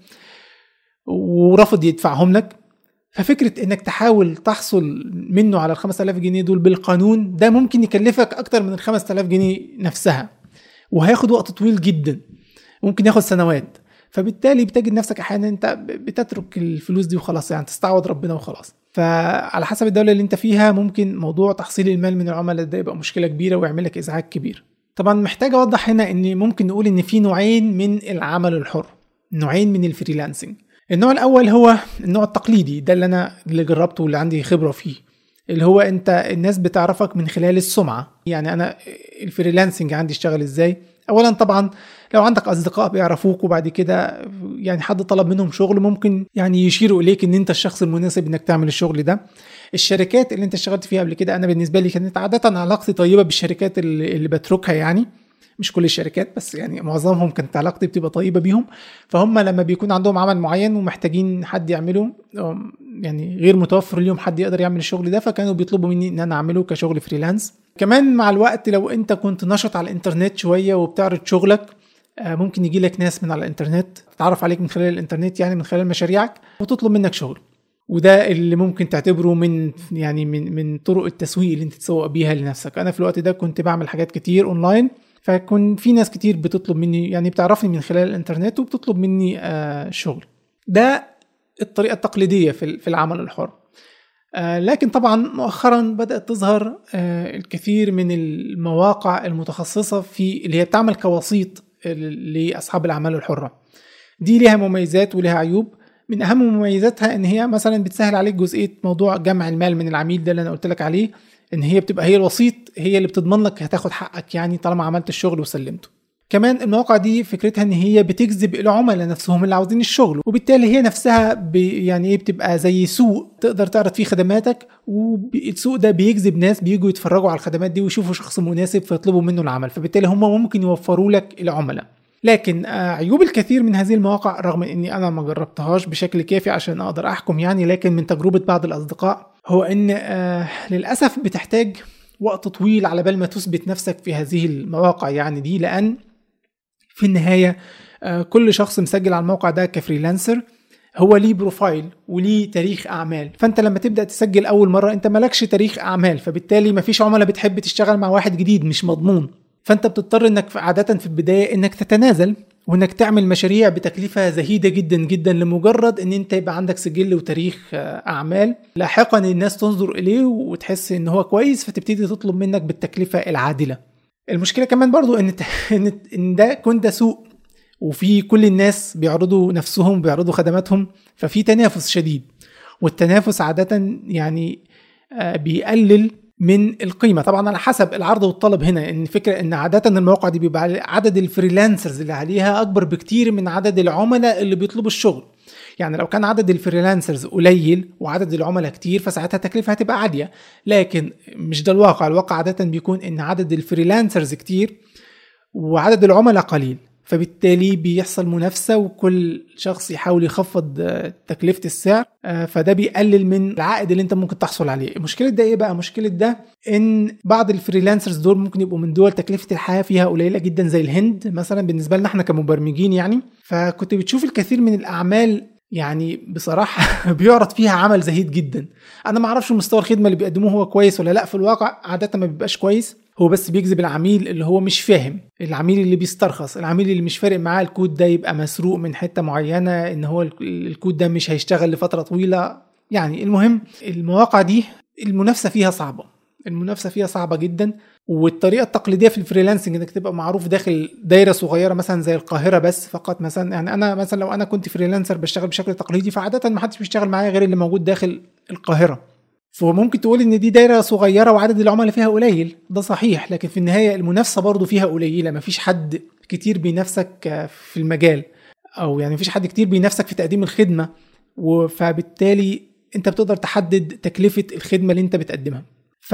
ورفض يدفعهم لك ففكرة انك تحاول تحصل منه على ال 5000 جنيه دول بالقانون ده ممكن يكلفك اكتر من ال 5000 جنيه نفسها وهياخد وقت طويل جدا ممكن ياخد سنوات فبالتالي بتجد نفسك احيانا انت بتترك الفلوس دي وخلاص يعني تستعوض ربنا وخلاص فعلى حسب الدوله اللي انت فيها ممكن موضوع تحصيل المال من العملاء ده يبقى مشكله كبيره ويعمل لك ازعاج كبير طبعا محتاج اوضح هنا ان ممكن نقول ان في نوعين من العمل الحر نوعين من الفريلانسنج النوع الاول هو النوع التقليدي ده اللي انا اللي جربته واللي عندي خبره فيه اللي هو انت الناس بتعرفك من خلال السمعه يعني انا الفريلانسنج عندي اشتغل ازاي اولا طبعا لو عندك اصدقاء بيعرفوك وبعد كده يعني حد طلب منهم شغل ممكن يعني يشيروا اليك ان انت الشخص المناسب انك تعمل الشغل ده الشركات اللي انت اشتغلت فيها قبل كده انا بالنسبه لي كانت عاده علاقتي طيبه بالشركات اللي, اللي بتركها يعني مش كل الشركات بس يعني معظمهم كانت علاقتي بتبقى طيبه بيهم فهم لما بيكون عندهم عمل معين ومحتاجين حد يعمله يعني غير متوفر اليوم حد يقدر يعمل الشغل ده فكانوا بيطلبوا مني ان انا اعمله كشغل فريلانس كمان مع الوقت لو انت كنت نشط على الانترنت شويه وبتعرض شغلك آه، ممكن يجي لك ناس من على الانترنت تتعرف عليك من خلال الانترنت يعني من خلال مشاريعك وتطلب منك شغل وده اللي ممكن تعتبره من يعني من من طرق التسويق اللي انت تسوق بيها لنفسك انا في الوقت ده كنت بعمل حاجات كتير اونلاين فكون في ناس كتير بتطلب مني يعني بتعرفني من خلال الانترنت وبتطلب مني آه شغل ده الطريقه التقليديه في في العمل الحر آه لكن طبعا مؤخرا بدات تظهر آه الكثير من المواقع المتخصصه في اللي هي بتعمل كوسيط لاصحاب الاعمال الحره دي ليها مميزات ولها عيوب من اهم مميزاتها ان هي مثلا بتسهل عليك جزئيه موضوع جمع المال من العميل ده اللي انا قلت لك عليه ان هي بتبقى هي الوسيط هي اللي بتضمن لك هتاخد حقك يعني طالما عملت الشغل وسلمته كمان المواقع دي فكرتها ان هي بتجذب العملاء نفسهم اللي عاوزين الشغل وبالتالي هي نفسها يعني ايه بتبقى زي سوق تقدر تعرض فيه خدماتك والسوق ده بيجذب ناس بيجوا يتفرجوا على الخدمات دي ويشوفوا شخص مناسب فيطلبوا منه العمل فبالتالي هم ممكن يوفروا لك العملاء لكن آه، عيوب الكثير من هذه المواقع رغم اني انا ما جربتهاش بشكل كافي عشان اقدر احكم يعني لكن من تجربه بعض الاصدقاء هو ان آه، للاسف بتحتاج وقت طويل على بال ما تثبت نفسك في هذه المواقع يعني دي لان في النهايه آه، كل شخص مسجل على الموقع ده كفريلانسر هو ليه بروفايل وليه تاريخ اعمال فانت لما تبدا تسجل اول مره انت مالكش تاريخ اعمال فبالتالي مفيش عملاء بتحب تشتغل مع واحد جديد مش مضمون فانت بتضطر انك عاده في البدايه انك تتنازل وانك تعمل مشاريع بتكلفه زهيده جدا جدا لمجرد ان انت يبقى عندك سجل وتاريخ آه، اعمال لاحقا الناس تنظر اليه وتحس ان هو كويس فتبتدي تطلب منك بالتكلفه العادله المشكله كمان برضو ان ان ده كون ده سوق وفي كل الناس بيعرضوا نفسهم بيعرضوا خدماتهم ففي تنافس شديد والتنافس عاده يعني آه، بيقلل من القيمه طبعا على حسب العرض والطلب هنا ان فكره ان عاده المواقع دي بيبقى عدد الفريلانسرز اللي عليها اكبر بكتير من عدد العملاء اللي بيطلبوا الشغل يعني لو كان عدد الفريلانسرز قليل وعدد العملاء كتير فساعتها التكلفه هتبقى عاليه لكن مش ده الواقع الواقع عاده بيكون ان عدد الفريلانسرز كتير وعدد العملاء قليل فبالتالي بيحصل منافسة وكل شخص يحاول يخفض آه، تكلفة السعر آه، فده بيقلل من العائد اللي انت ممكن تحصل عليه مشكلة ده ايه بقى مشكلة ده ان بعض الفريلانسرز دول ممكن يبقوا من دول تكلفة الحياة فيها قليلة جدا زي الهند مثلا بالنسبة لنا احنا كمبرمجين يعني فكنت بتشوف الكثير من الاعمال يعني بصراحة بيعرض فيها عمل زهيد جدا أنا ما أعرفش مستوى الخدمة اللي بيقدموه هو كويس ولا لأ في الواقع عادة ما بيبقاش كويس هو بس بيجذب العميل اللي هو مش فاهم العميل اللي بيسترخص العميل اللي مش فارق معاه الكود ده يبقى مسروق من حتة معينة ان هو الكود ده مش هيشتغل لفترة طويلة يعني المهم المواقع دي المنافسة فيها صعبة المنافسة فيها صعبة جدا والطريقة التقليدية في الفريلانسنج انك تبقى معروف داخل دايرة صغيرة مثلا زي القاهرة بس فقط مثلا يعني انا مثلا لو انا كنت فريلانسر بشتغل بشكل تقليدي فعادة ما حدش بيشتغل معايا غير اللي موجود داخل القاهرة فممكن تقول ان دي دايره صغيره وعدد العملاء فيها قليل ده صحيح لكن في النهايه المنافسه برضو فيها قليله مفيش حد كتير بينافسك في المجال او يعني مفيش حد كتير بينافسك في تقديم الخدمه فبالتالي انت بتقدر تحدد تكلفه الخدمه اللي انت بتقدمها ف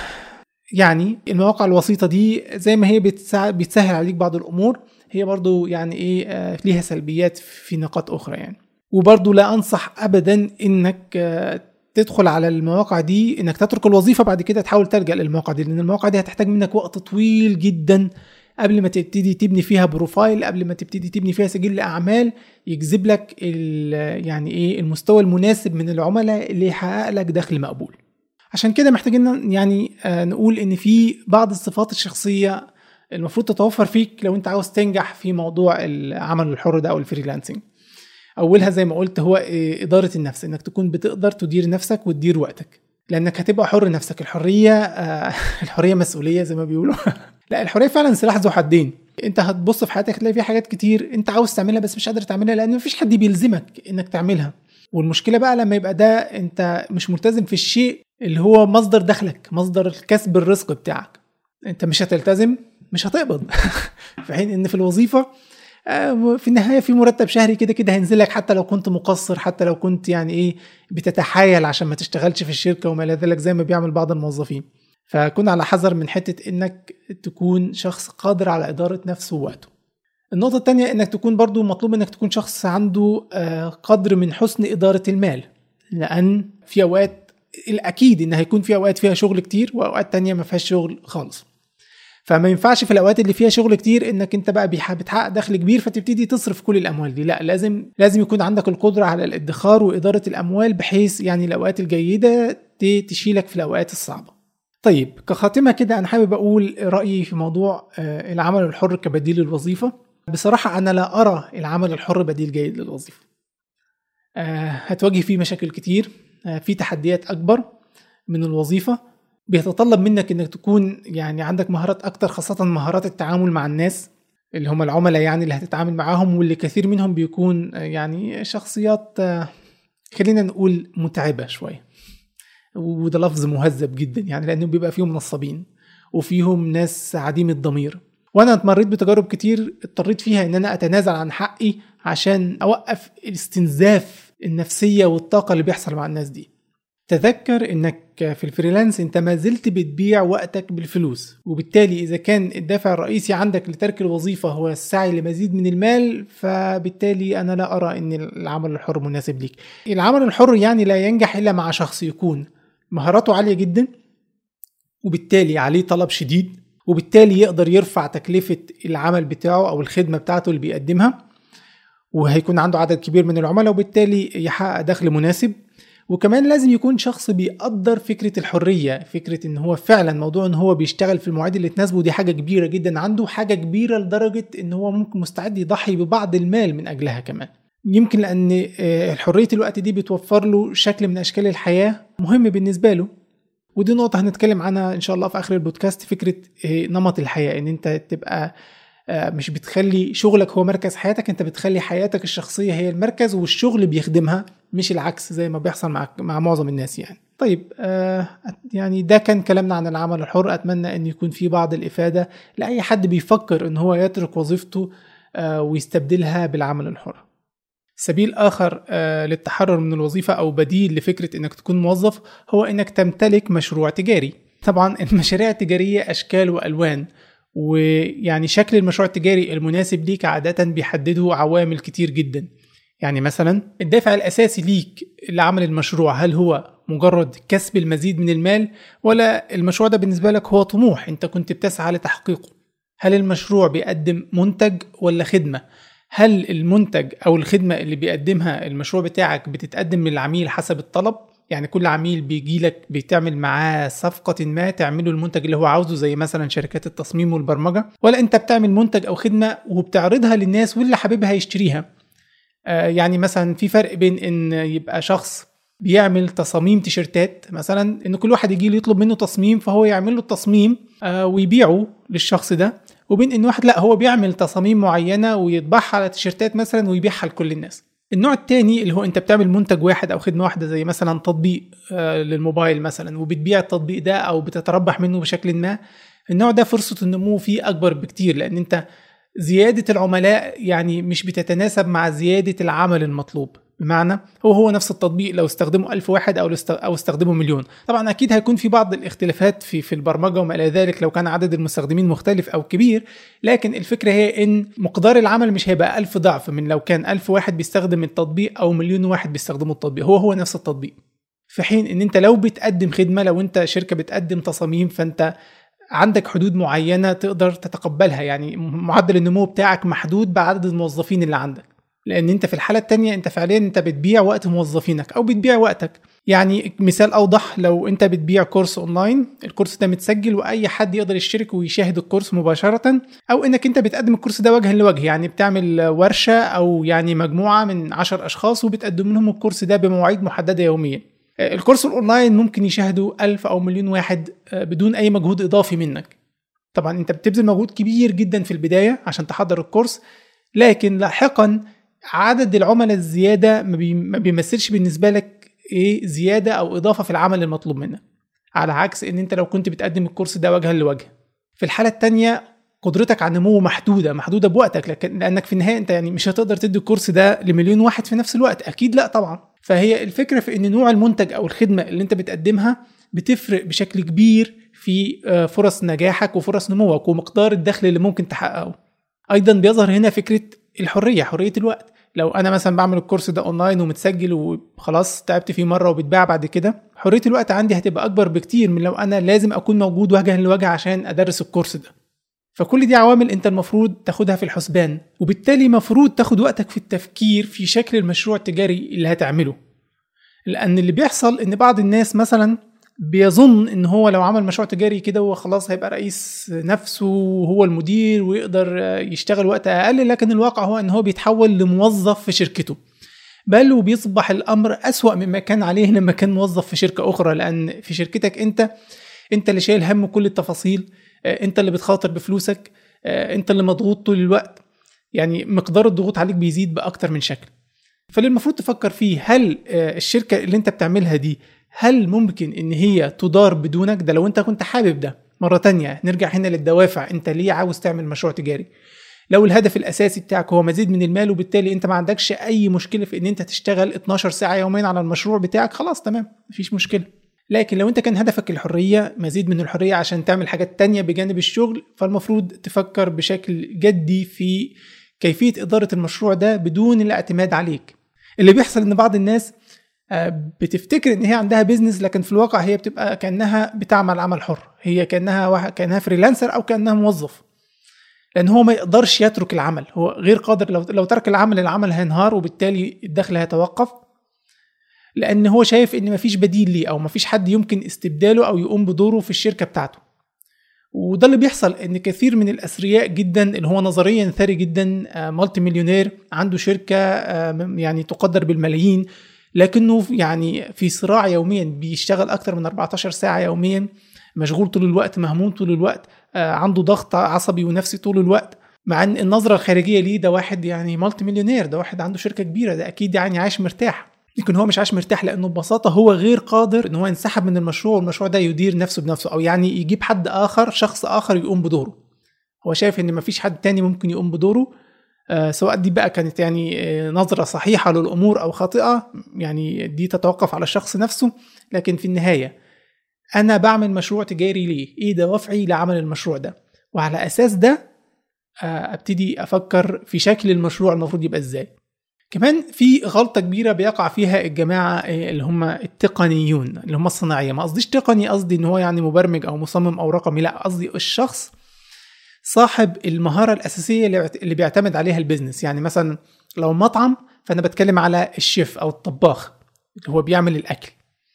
يعني المواقع الوسيطه دي زي ما هي بتسهل عليك بعض الامور هي برضو يعني ايه آه، ليها سلبيات في نقاط اخرى يعني وبرضو لا انصح ابدا انك آه، تدخل على المواقع دي انك تترك الوظيفه بعد كده تحاول تلجا للمواقع دي لان المواقع دي هتحتاج منك وقت طويل جدا قبل ما تبتدي تبني فيها بروفايل قبل ما تبتدي تبني فيها سجل اعمال يجذب لك يعني ايه المستوى المناسب من العملاء اللي يحقق لك دخل مقبول عشان كده محتاجين يعني آه، نقول ان في بعض الصفات الشخصيه المفروض تتوفر فيك لو انت عاوز تنجح في موضوع العمل الحر ده او الفريلانسنج اولها زي ما قلت هو آه، اداره النفس انك تكون بتقدر تدير نفسك وتدير وقتك لانك هتبقى حر نفسك الحريه آه، الحريه مسؤوليه زي ما بيقولوا لا الحريه فعلا سلاح ذو حدين انت هتبص في حياتك تلاقي في حاجات كتير انت عاوز تعملها بس مش قادر تعملها لان مفيش حد بيلزمك انك تعملها والمشكله بقى لما يبقى ده انت مش ملتزم في الشيء اللي هو مصدر دخلك مصدر كسب الرزق بتاعك انت مش هتلتزم مش هتقبض في حين ان في الوظيفه آه، في النهايه في مرتب شهري كده كده هينزل لك حتى لو كنت مقصر حتى لو كنت يعني ايه بتتحايل عشان ما تشتغلش في الشركه وما الى ذلك زي ما بيعمل بعض الموظفين فكن على حذر من حته انك تكون شخص قادر على اداره نفسه ووقته النقطه الثانيه انك تكون برضو مطلوب انك تكون شخص عنده آه، قدر من حسن اداره المال لان في اوقات الاكيد ان هيكون في اوقات فيها شغل كتير واوقات تانية ما فيهاش شغل خالص فما ينفعش في الاوقات اللي فيها شغل كتير انك انت بقى بتحقق دخل كبير فتبتدي تصرف كل الاموال دي لا لازم لازم يكون عندك القدره على الادخار واداره الاموال بحيث يعني الاوقات الجيده تشيلك في الاوقات الصعبه طيب كخاتمه كده انا حابب اقول رايي في موضوع آه، العمل الحر كبديل للوظيفه بصراحه انا لا ارى العمل الحر بديل جيد للوظيفه آه، هتواجه فيه مشاكل كتير آه، في تحديات اكبر من الوظيفه بيتطلب منك انك تكون يعني عندك مهارات اكتر خاصه مهارات التعامل مع الناس اللي هم العملاء يعني اللي هتتعامل معاهم واللي كثير منهم بيكون يعني شخصيات خلينا نقول متعبه شويه وده لفظ مهذب جدا يعني لانه بيبقى فيهم نصابين وفيهم ناس عديم الضمير وانا اتمريت بتجارب كتير اضطريت فيها ان انا اتنازل عن حقي عشان اوقف الاستنزاف النفسيه والطاقه اللي بيحصل مع الناس دي تذكر انك في الفريلانس انت ما زلت بتبيع وقتك بالفلوس وبالتالي اذا كان الدافع الرئيسي عندك لترك الوظيفه هو السعي لمزيد من المال فبالتالي انا لا ارى ان العمل الحر مناسب ليك العمل الحر يعني لا ينجح الا مع شخص يكون مهاراته عاليه جدا وبالتالي عليه طلب شديد وبالتالي يقدر يرفع تكلفه العمل بتاعه او الخدمه بتاعته اللي بيقدمها وهيكون عنده عدد كبير من العملاء وبالتالي يحقق دخل مناسب وكمان لازم يكون شخص بيقدر فكرة الحرية فكرة ان هو فعلا موضوع ان هو بيشتغل في المواعيد اللي تناسبه دي حاجة كبيرة جدا عنده حاجة كبيرة لدرجة ان هو ممكن مستعد يضحي ببعض المال من اجلها كمان يمكن لان آه، حرية الوقت دي بتوفر له شكل من اشكال الحياة مهم بالنسبة له ودي نقطة هنتكلم عنها ان شاء الله في اخر البودكاست فكرة آه، نمط الحياة ان انت تبقى آه، مش بتخلي شغلك هو مركز حياتك انت بتخلي حياتك الشخصيه هي المركز والشغل بيخدمها مش العكس زي ما بيحصل مع مع معظم الناس يعني طيب آه يعني ده كان كلامنا عن العمل الحر اتمنى ان يكون في بعض الافاده لاي حد بيفكر ان هو يترك وظيفته آه ويستبدلها بالعمل الحر سبيل اخر آه للتحرر من الوظيفه او بديل لفكره انك تكون موظف هو انك تمتلك مشروع تجاري طبعا المشاريع التجاريه اشكال والوان ويعني شكل المشروع التجاري المناسب ليك عادة بيحدده عوامل كتير جدا يعني مثلا الدافع الأساسي ليك لعمل المشروع هل هو مجرد كسب المزيد من المال ولا المشروع ده بالنسبة لك هو طموح انت كنت بتسعى لتحقيقه هل المشروع بيقدم منتج ولا خدمة هل المنتج أو الخدمة اللي بيقدمها المشروع بتاعك بتتقدم للعميل حسب الطلب يعني كل عميل بيجي لك بتعمل معاه صفقة ما تعمله المنتج اللي هو عاوزه زي مثلا شركات التصميم والبرمجة ولا انت بتعمل منتج او خدمة وبتعرضها للناس واللي حاببها يشتريها آه يعني مثلا في فرق بين ان يبقى شخص بيعمل تصاميم تيشرتات مثلا ان كل واحد يجي له يطلب منه تصميم فهو يعمل له التصميم آه ويبيعه للشخص ده وبين ان واحد لا هو بيعمل تصاميم معينه ويطبعها على تيشرتات مثلا ويبيعها لكل الناس النوع الثاني اللي هو انت بتعمل منتج واحد او خدمه واحده زي مثلا تطبيق آه، للموبايل مثلا وبتبيع التطبيق ده او بتتربح منه بشكل ما النوع ده فرصه النمو فيه اكبر بكتير لان انت زياده العملاء يعني مش بتتناسب مع زياده العمل المطلوب بمعنى هو هو نفس التطبيق لو استخدمه ألف واحد أو أو استخدمه مليون طبعا أكيد هيكون في بعض الاختلافات في في البرمجة وما إلى ذلك لو كان عدد المستخدمين مختلف أو كبير لكن الفكرة هي إن مقدار العمل مش هيبقى ألف ضعف من لو كان ألف واحد بيستخدم التطبيق أو مليون واحد بيستخدموا التطبيق هو هو نفس التطبيق في حين ان انت لو بتقدم خدمه لو انت شركه بتقدم تصاميم فانت عندك حدود معينه تقدر تتقبلها يعني معدل النمو بتاعك محدود بعدد الموظفين اللي عندك لان انت في الحاله التانية انت فعليا انت بتبيع وقت موظفينك او بتبيع وقتك يعني مثال اوضح لو انت بتبيع كورس اونلاين الكورس ده متسجل واي حد يقدر يشترك ويشاهد الكورس مباشره او انك انت بتقدم الكورس ده وجها لوجه يعني بتعمل ورشه او يعني مجموعه من عشر اشخاص وبتقدم لهم الكورس ده بمواعيد محدده يوميا الكورس الاونلاين ممكن يشاهده ألف او مليون واحد بدون اي مجهود اضافي منك طبعا انت بتبذل مجهود كبير جدا في البدايه عشان تحضر الكورس لكن لاحقا عدد العملاء الزياده ما بيمثلش بالنسبه لك ايه زياده او اضافه في العمل المطلوب منك على عكس ان انت لو كنت بتقدم الكورس ده وجها لوجه في الحاله الثانيه قدرتك على النمو محدوده محدوده بوقتك لكن لانك في النهايه انت يعني مش هتقدر تدي الكورس ده لمليون واحد في نفس الوقت اكيد لا طبعا فهي الفكره في ان نوع المنتج او الخدمه اللي انت بتقدمها بتفرق بشكل كبير في فرص نجاحك وفرص نموك ومقدار الدخل اللي ممكن تحققه ايضا بيظهر هنا فكره الحريه حريه الوقت لو انا مثلا بعمل الكورس ده اونلاين ومتسجل وخلاص تعبت فيه مره وبيتباع بعد كده حريه الوقت عندي هتبقى اكبر بكتير من لو انا لازم اكون موجود وجها لوجه عشان ادرس الكورس ده فكل دي عوامل انت المفروض تاخدها في الحسبان وبالتالي مفروض تاخد وقتك في التفكير في شكل المشروع التجاري اللي هتعمله لان اللي بيحصل ان بعض الناس مثلا بيظن ان هو لو عمل مشروع تجاري كده هو خلاص هيبقى رئيس نفسه وهو المدير ويقدر يشتغل وقت اقل لكن الواقع هو ان هو بيتحول لموظف في شركته بل وبيصبح الامر اسوا مما كان عليه لما كان موظف في شركه اخرى لان في شركتك انت انت اللي شايل هم كل التفاصيل انت اللي بتخاطر بفلوسك انت اللي مضغوط طول الوقت يعني مقدار الضغوط عليك بيزيد باكتر من شكل فاللي المفروض تفكر فيه هل الشركه اللي انت بتعملها دي هل ممكن ان هي تدار بدونك ده لو انت كنت حابب ده مرة تانية نرجع هنا للدوافع انت ليه عاوز تعمل مشروع تجاري لو الهدف الاساسي بتاعك هو مزيد من المال وبالتالي انت ما عندكش اي مشكله في ان انت تشتغل 12 ساعه يوميا على المشروع بتاعك خلاص تمام مفيش مشكله لكن لو انت كان هدفك الحريه مزيد من الحريه عشان تعمل حاجات تانية بجانب الشغل فالمفروض تفكر بشكل جدي في كيفيه اداره المشروع ده بدون الاعتماد عليك اللي بيحصل ان بعض الناس بتفتكر ان هي عندها بيزنس لكن في الواقع هي بتبقى كانها بتعمل عمل حر هي كانها واحد كانها فريلانسر او كانها موظف لان هو ما يقدرش يترك العمل هو غير قادر لو لو ترك العمل العمل هينهار وبالتالي الدخل هيتوقف لان هو شايف ان مفيش بديل ليه او مفيش حد يمكن استبداله او يقوم بدوره في الشركه بتاعته وده اللي بيحصل ان كثير من الاثرياء جدا اللي هو نظريا ثري جدا مالتي مليونير عنده شركه يعني تقدر بالملايين لكنه يعني في صراع يوميا بيشتغل اكتر من 14 ساعه يوميا مشغول طول الوقت مهموم طول الوقت عنده ضغط عصبي ونفسي طول الوقت مع ان النظره الخارجيه ليه ده واحد يعني مالتي مليونير ده واحد عنده شركه كبيره ده اكيد يعني عايش مرتاح لكن هو مش عايش مرتاح لانه ببساطه هو غير قادر ان هو ينسحب من المشروع والمشروع ده يدير نفسه بنفسه او يعني يجيب حد اخر شخص اخر يقوم بدوره هو شايف ان مفيش حد تاني ممكن يقوم بدوره آه سواء دي بقى كانت يعني آه نظرة صحيحة للأمور أو خاطئة يعني دي تتوقف على الشخص نفسه لكن في النهاية أنا بعمل مشروع تجاري ليه؟ إيه دوافعي لعمل المشروع ده؟ وعلى أساس ده آه أبتدي أفكر في شكل المشروع المفروض يبقى إزاي كمان في غلطة كبيرة بيقع فيها الجماعة اللي هم التقنيون اللي هم الصناعية ما قصديش تقني قصدي ان هو يعني مبرمج او مصمم او رقمي لا قصدي الشخص صاحب المهارة الأساسية اللي بيعتمد عليها البيزنس يعني مثلا لو مطعم فأنا بتكلم على الشيف أو الطباخ اللي هو بيعمل الأكل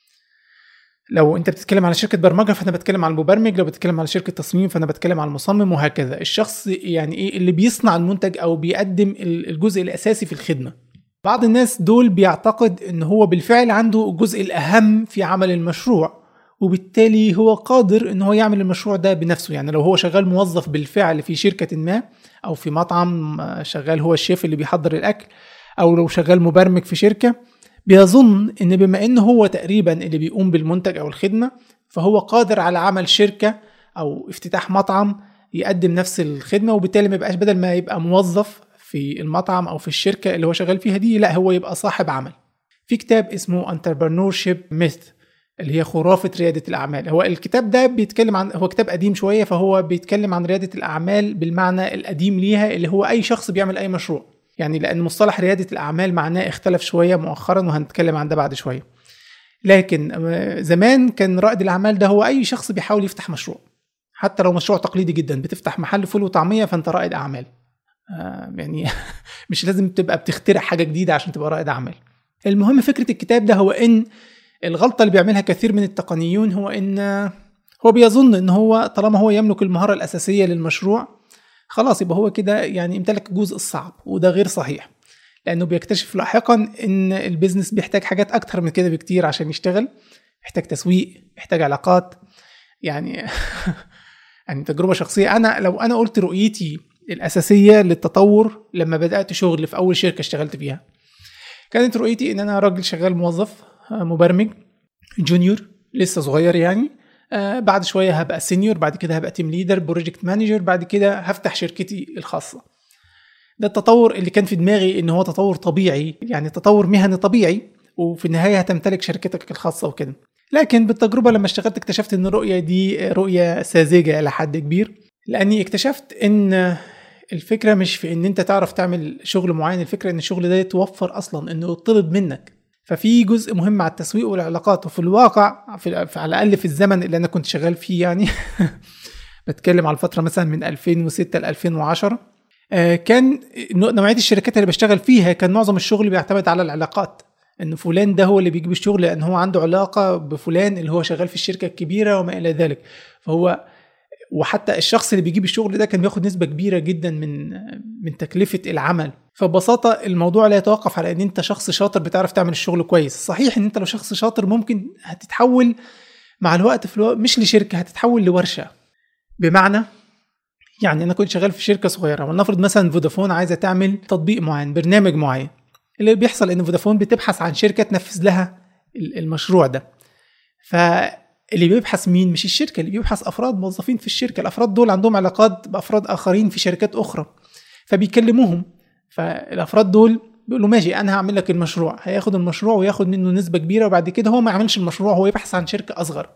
لو انت بتتكلم على شركه برمجه فانا بتكلم على المبرمج لو بتتكلم على شركه تصميم فانا بتكلم على المصمم وهكذا الشخص يعني ايه اللي بيصنع المنتج او بيقدم الجزء الاساسي في الخدمه بعض الناس دول بيعتقد ان هو بالفعل عنده الجزء الاهم في عمل المشروع وبالتالي هو قادر ان هو يعمل المشروع ده بنفسه يعني لو هو شغال موظف بالفعل في شركة ما او في مطعم شغال هو الشيف اللي بيحضر الاكل او لو شغال مبرمج في شركة بيظن ان بما ان هو تقريبا اللي بيقوم بالمنتج او الخدمة فهو قادر على عمل شركة او افتتاح مطعم يقدم نفس الخدمة وبالتالي ما يبقاش بدل ما يبقى موظف في المطعم او في الشركة اللي هو شغال فيها دي لا هو يبقى صاحب عمل في كتاب اسمه Entrepreneurship Myth اللي هي خرافة ريادة الأعمال هو الكتاب ده بيتكلم عن هو كتاب قديم شوية فهو بيتكلم عن ريادة الأعمال بالمعنى القديم ليها اللي هو أي شخص بيعمل أي مشروع يعني لأن مصطلح ريادة الأعمال معناه اختلف شوية مؤخرا وهنتكلم عن ده بعد شوية لكن زمان كان رائد الاعمال ده هو اي شخص بيحاول يفتح مشروع حتى لو مشروع تقليدي جدا بتفتح محل فول وطعميه فانت رائد اعمال آه يعني مش لازم تبقى بتخترع حاجه جديده عشان تبقى رائد اعمال المهم فكره الكتاب ده هو ان الغلطه اللي بيعملها كثير من التقنيون هو ان هو بيظن ان هو طالما هو يملك المهاره الاساسيه للمشروع خلاص يبقى هو كده يعني امتلك الجزء الصعب وده غير صحيح لانه بيكتشف لاحقا ان البيزنس بيحتاج حاجات اكتر من كده بكتير عشان يشتغل محتاج تسويق محتاج علاقات يعني يعني تجربه شخصيه انا لو انا قلت رؤيتي الاساسيه للتطور لما بدات شغل في اول شركه اشتغلت فيها كانت رؤيتي ان انا راجل شغال موظف آه، مبرمج جونيور لسه صغير يعني آه بعد شويه هبقى سينيور بعد كده هبقى تيم ليدر بروجكت مانجر بعد كده هفتح شركتي الخاصه ده التطور اللي كان في دماغي ان هو تطور طبيعي يعني تطور مهني طبيعي وفي النهايه هتمتلك شركتك الخاصه وكده لكن بالتجربه لما اشتغلت اكتشفت ان الرؤيه دي رؤيه ساذجه الى حد كبير لاني اكتشفت ان الفكره مش في ان انت تعرف تعمل شغل معين الفكره ان الشغل ده يتوفر اصلا انه يطلب منك ففي جزء مهم مع التسويق والعلاقات وفي الواقع في على الاقل في الزمن اللي انا كنت شغال فيه يعني بتكلم على الفتره مثلا من 2006 ل 2010 آه، كان نوعيه الشركات اللي بشتغل فيها كان معظم الشغل بيعتمد على العلاقات ان فلان ده هو اللي بيجيب الشغل لان هو عنده علاقه بفلان اللي هو شغال في الشركه الكبيره وما الى ذلك فهو وحتى الشخص اللي بيجيب الشغل ده كان بياخد نسبه كبيره جدا من من تكلفه العمل فببساطه الموضوع لا يتوقف على ان انت شخص شاطر بتعرف تعمل الشغل كويس صحيح ان انت لو شخص شاطر ممكن هتتحول مع الوقت في الوقت مش لشركه هتتحول لورشه بمعنى يعني انا كنت شغال في شركه صغيره ولنفرض مثلا فودافون عايزه تعمل تطبيق معين برنامج معين اللي بيحصل ان فودافون بتبحث عن شركه تنفذ لها المشروع ده فاللي بيبحث مين مش الشركه اللي بيبحث افراد موظفين في الشركه الافراد دول عندهم علاقات بافراد اخرين في شركات اخرى فبيكلموهم فالافراد دول بيقولوا ماشي انا هعمل لك المشروع هياخد المشروع وياخد منه نسبه كبيره وبعد كده هو ما يعملش المشروع هو يبحث عن شركه اصغر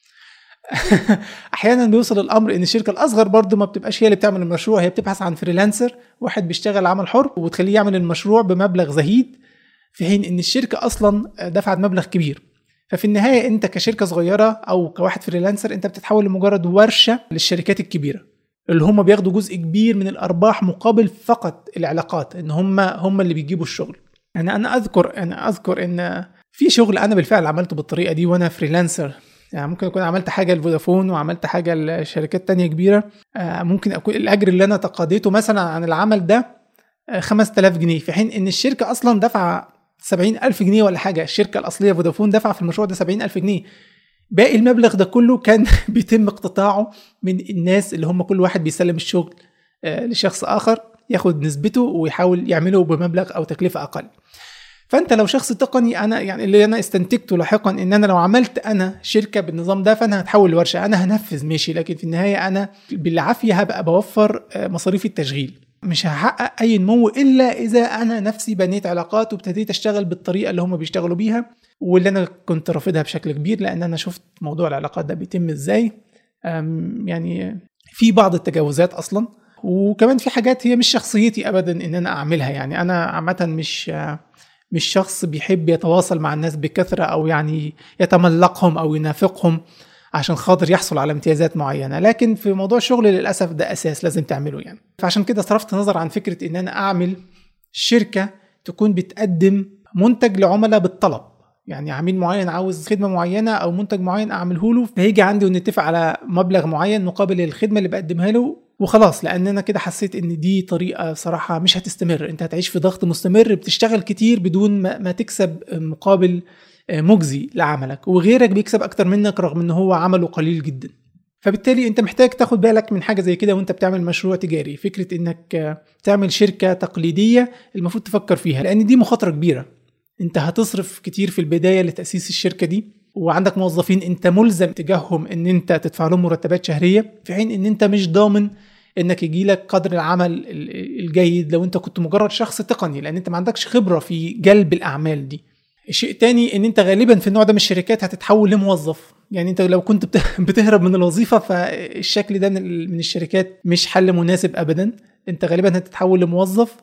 احيانا بيوصل الامر ان الشركه الاصغر برضه ما بتبقاش هي اللي بتعمل المشروع هي بتبحث عن فريلانسر واحد بيشتغل عمل حر وتخليه يعمل المشروع بمبلغ زهيد في حين ان الشركه اصلا دفعت مبلغ كبير ففي النهايه انت كشركه صغيره او كواحد فريلانسر انت بتتحول لمجرد ورشه للشركات الكبيره اللي هم بياخدوا جزء كبير من الارباح مقابل فقط العلاقات ان هم هم اللي بيجيبوا الشغل يعني انا اذكر انا اذكر ان في شغل انا بالفعل عملته بالطريقه دي وانا فريلانسر يعني ممكن اكون عملت حاجه لفودافون وعملت حاجه لشركات تانية كبيره آه، ممكن اكون الاجر اللي انا تقاضيته مثلا عن العمل ده 5000 آه، جنيه في حين ان الشركه اصلا دفع 70000 جنيه ولا حاجه الشركه الاصليه فودافون دفع في المشروع ده 70000 جنيه باقي المبلغ ده كله كان بيتم اقتطاعه من الناس اللي هم كل واحد بيسلم الشغل آه، لشخص اخر ياخد نسبته ويحاول يعمله بمبلغ او تكلفه اقل فانت لو شخص تقني انا يعني اللي انا استنتجته لاحقا ان انا لو عملت انا شركه بالنظام ده فانا هتحول لورشه انا هنفذ ماشي لكن في النهايه انا بالعافيه هبقى بوفر آه، مصاريف التشغيل مش هحقق اي نمو الا اذا انا نفسي بنيت علاقات وابتديت اشتغل بالطريقه اللي هم بيشتغلوا بيها واللي انا كنت رافضها بشكل كبير لان انا شفت موضوع العلاقات ده بيتم ازاي يعني في بعض التجاوزات اصلا وكمان في حاجات هي مش شخصيتي ابدا ان انا اعملها يعني انا عامه مش آه، مش شخص بيحب يتواصل مع الناس بكثرة أو يعني يتملقهم أو ينافقهم عشان خاطر يحصل على امتيازات معينة لكن في موضوع الشغل للأسف ده أساس لازم تعمله يعني فعشان كده صرفت نظر عن فكرة إن أنا أعمل شركة تكون بتقدم منتج لعملاء بالطلب يعني عميل معين عاوز خدمه معينه او منتج معين اعمله له فهيجي عندي ونتفق على مبلغ معين مقابل الخدمه اللي بقدمها له وخلاص لان انا كده حسيت ان دي طريقه صراحه مش هتستمر انت هتعيش في ضغط مستمر بتشتغل كتير بدون ما, ما تكسب مقابل آه، مجزي لعملك وغيرك بيكسب اكتر منك رغم ان هو عمله قليل جدا فبالتالي انت محتاج تاخد بالك من حاجه زي كده وانت بتعمل مشروع تجاري فكره انك آه، تعمل شركه تقليديه المفروض تفكر فيها لان دي مخاطره كبيره انت هتصرف كتير في البدايه لتاسيس الشركه دي وعندك موظفين انت ملزم تجاههم ان انت تدفع لهم مرتبات شهريه في حين ان انت مش ضامن انك يجي لك قدر العمل الجيد لو انت كنت مجرد شخص تقني لان انت ما عندكش خبره في جلب الاعمال دي الشيء الثاني ان انت غالبا في النوع ده من الشركات هتتحول لموظف يعني انت لو كنت بتهرب من الوظيفه فالشكل ده من الشركات مش حل مناسب ابدا انت غالبا هتتحول لموظف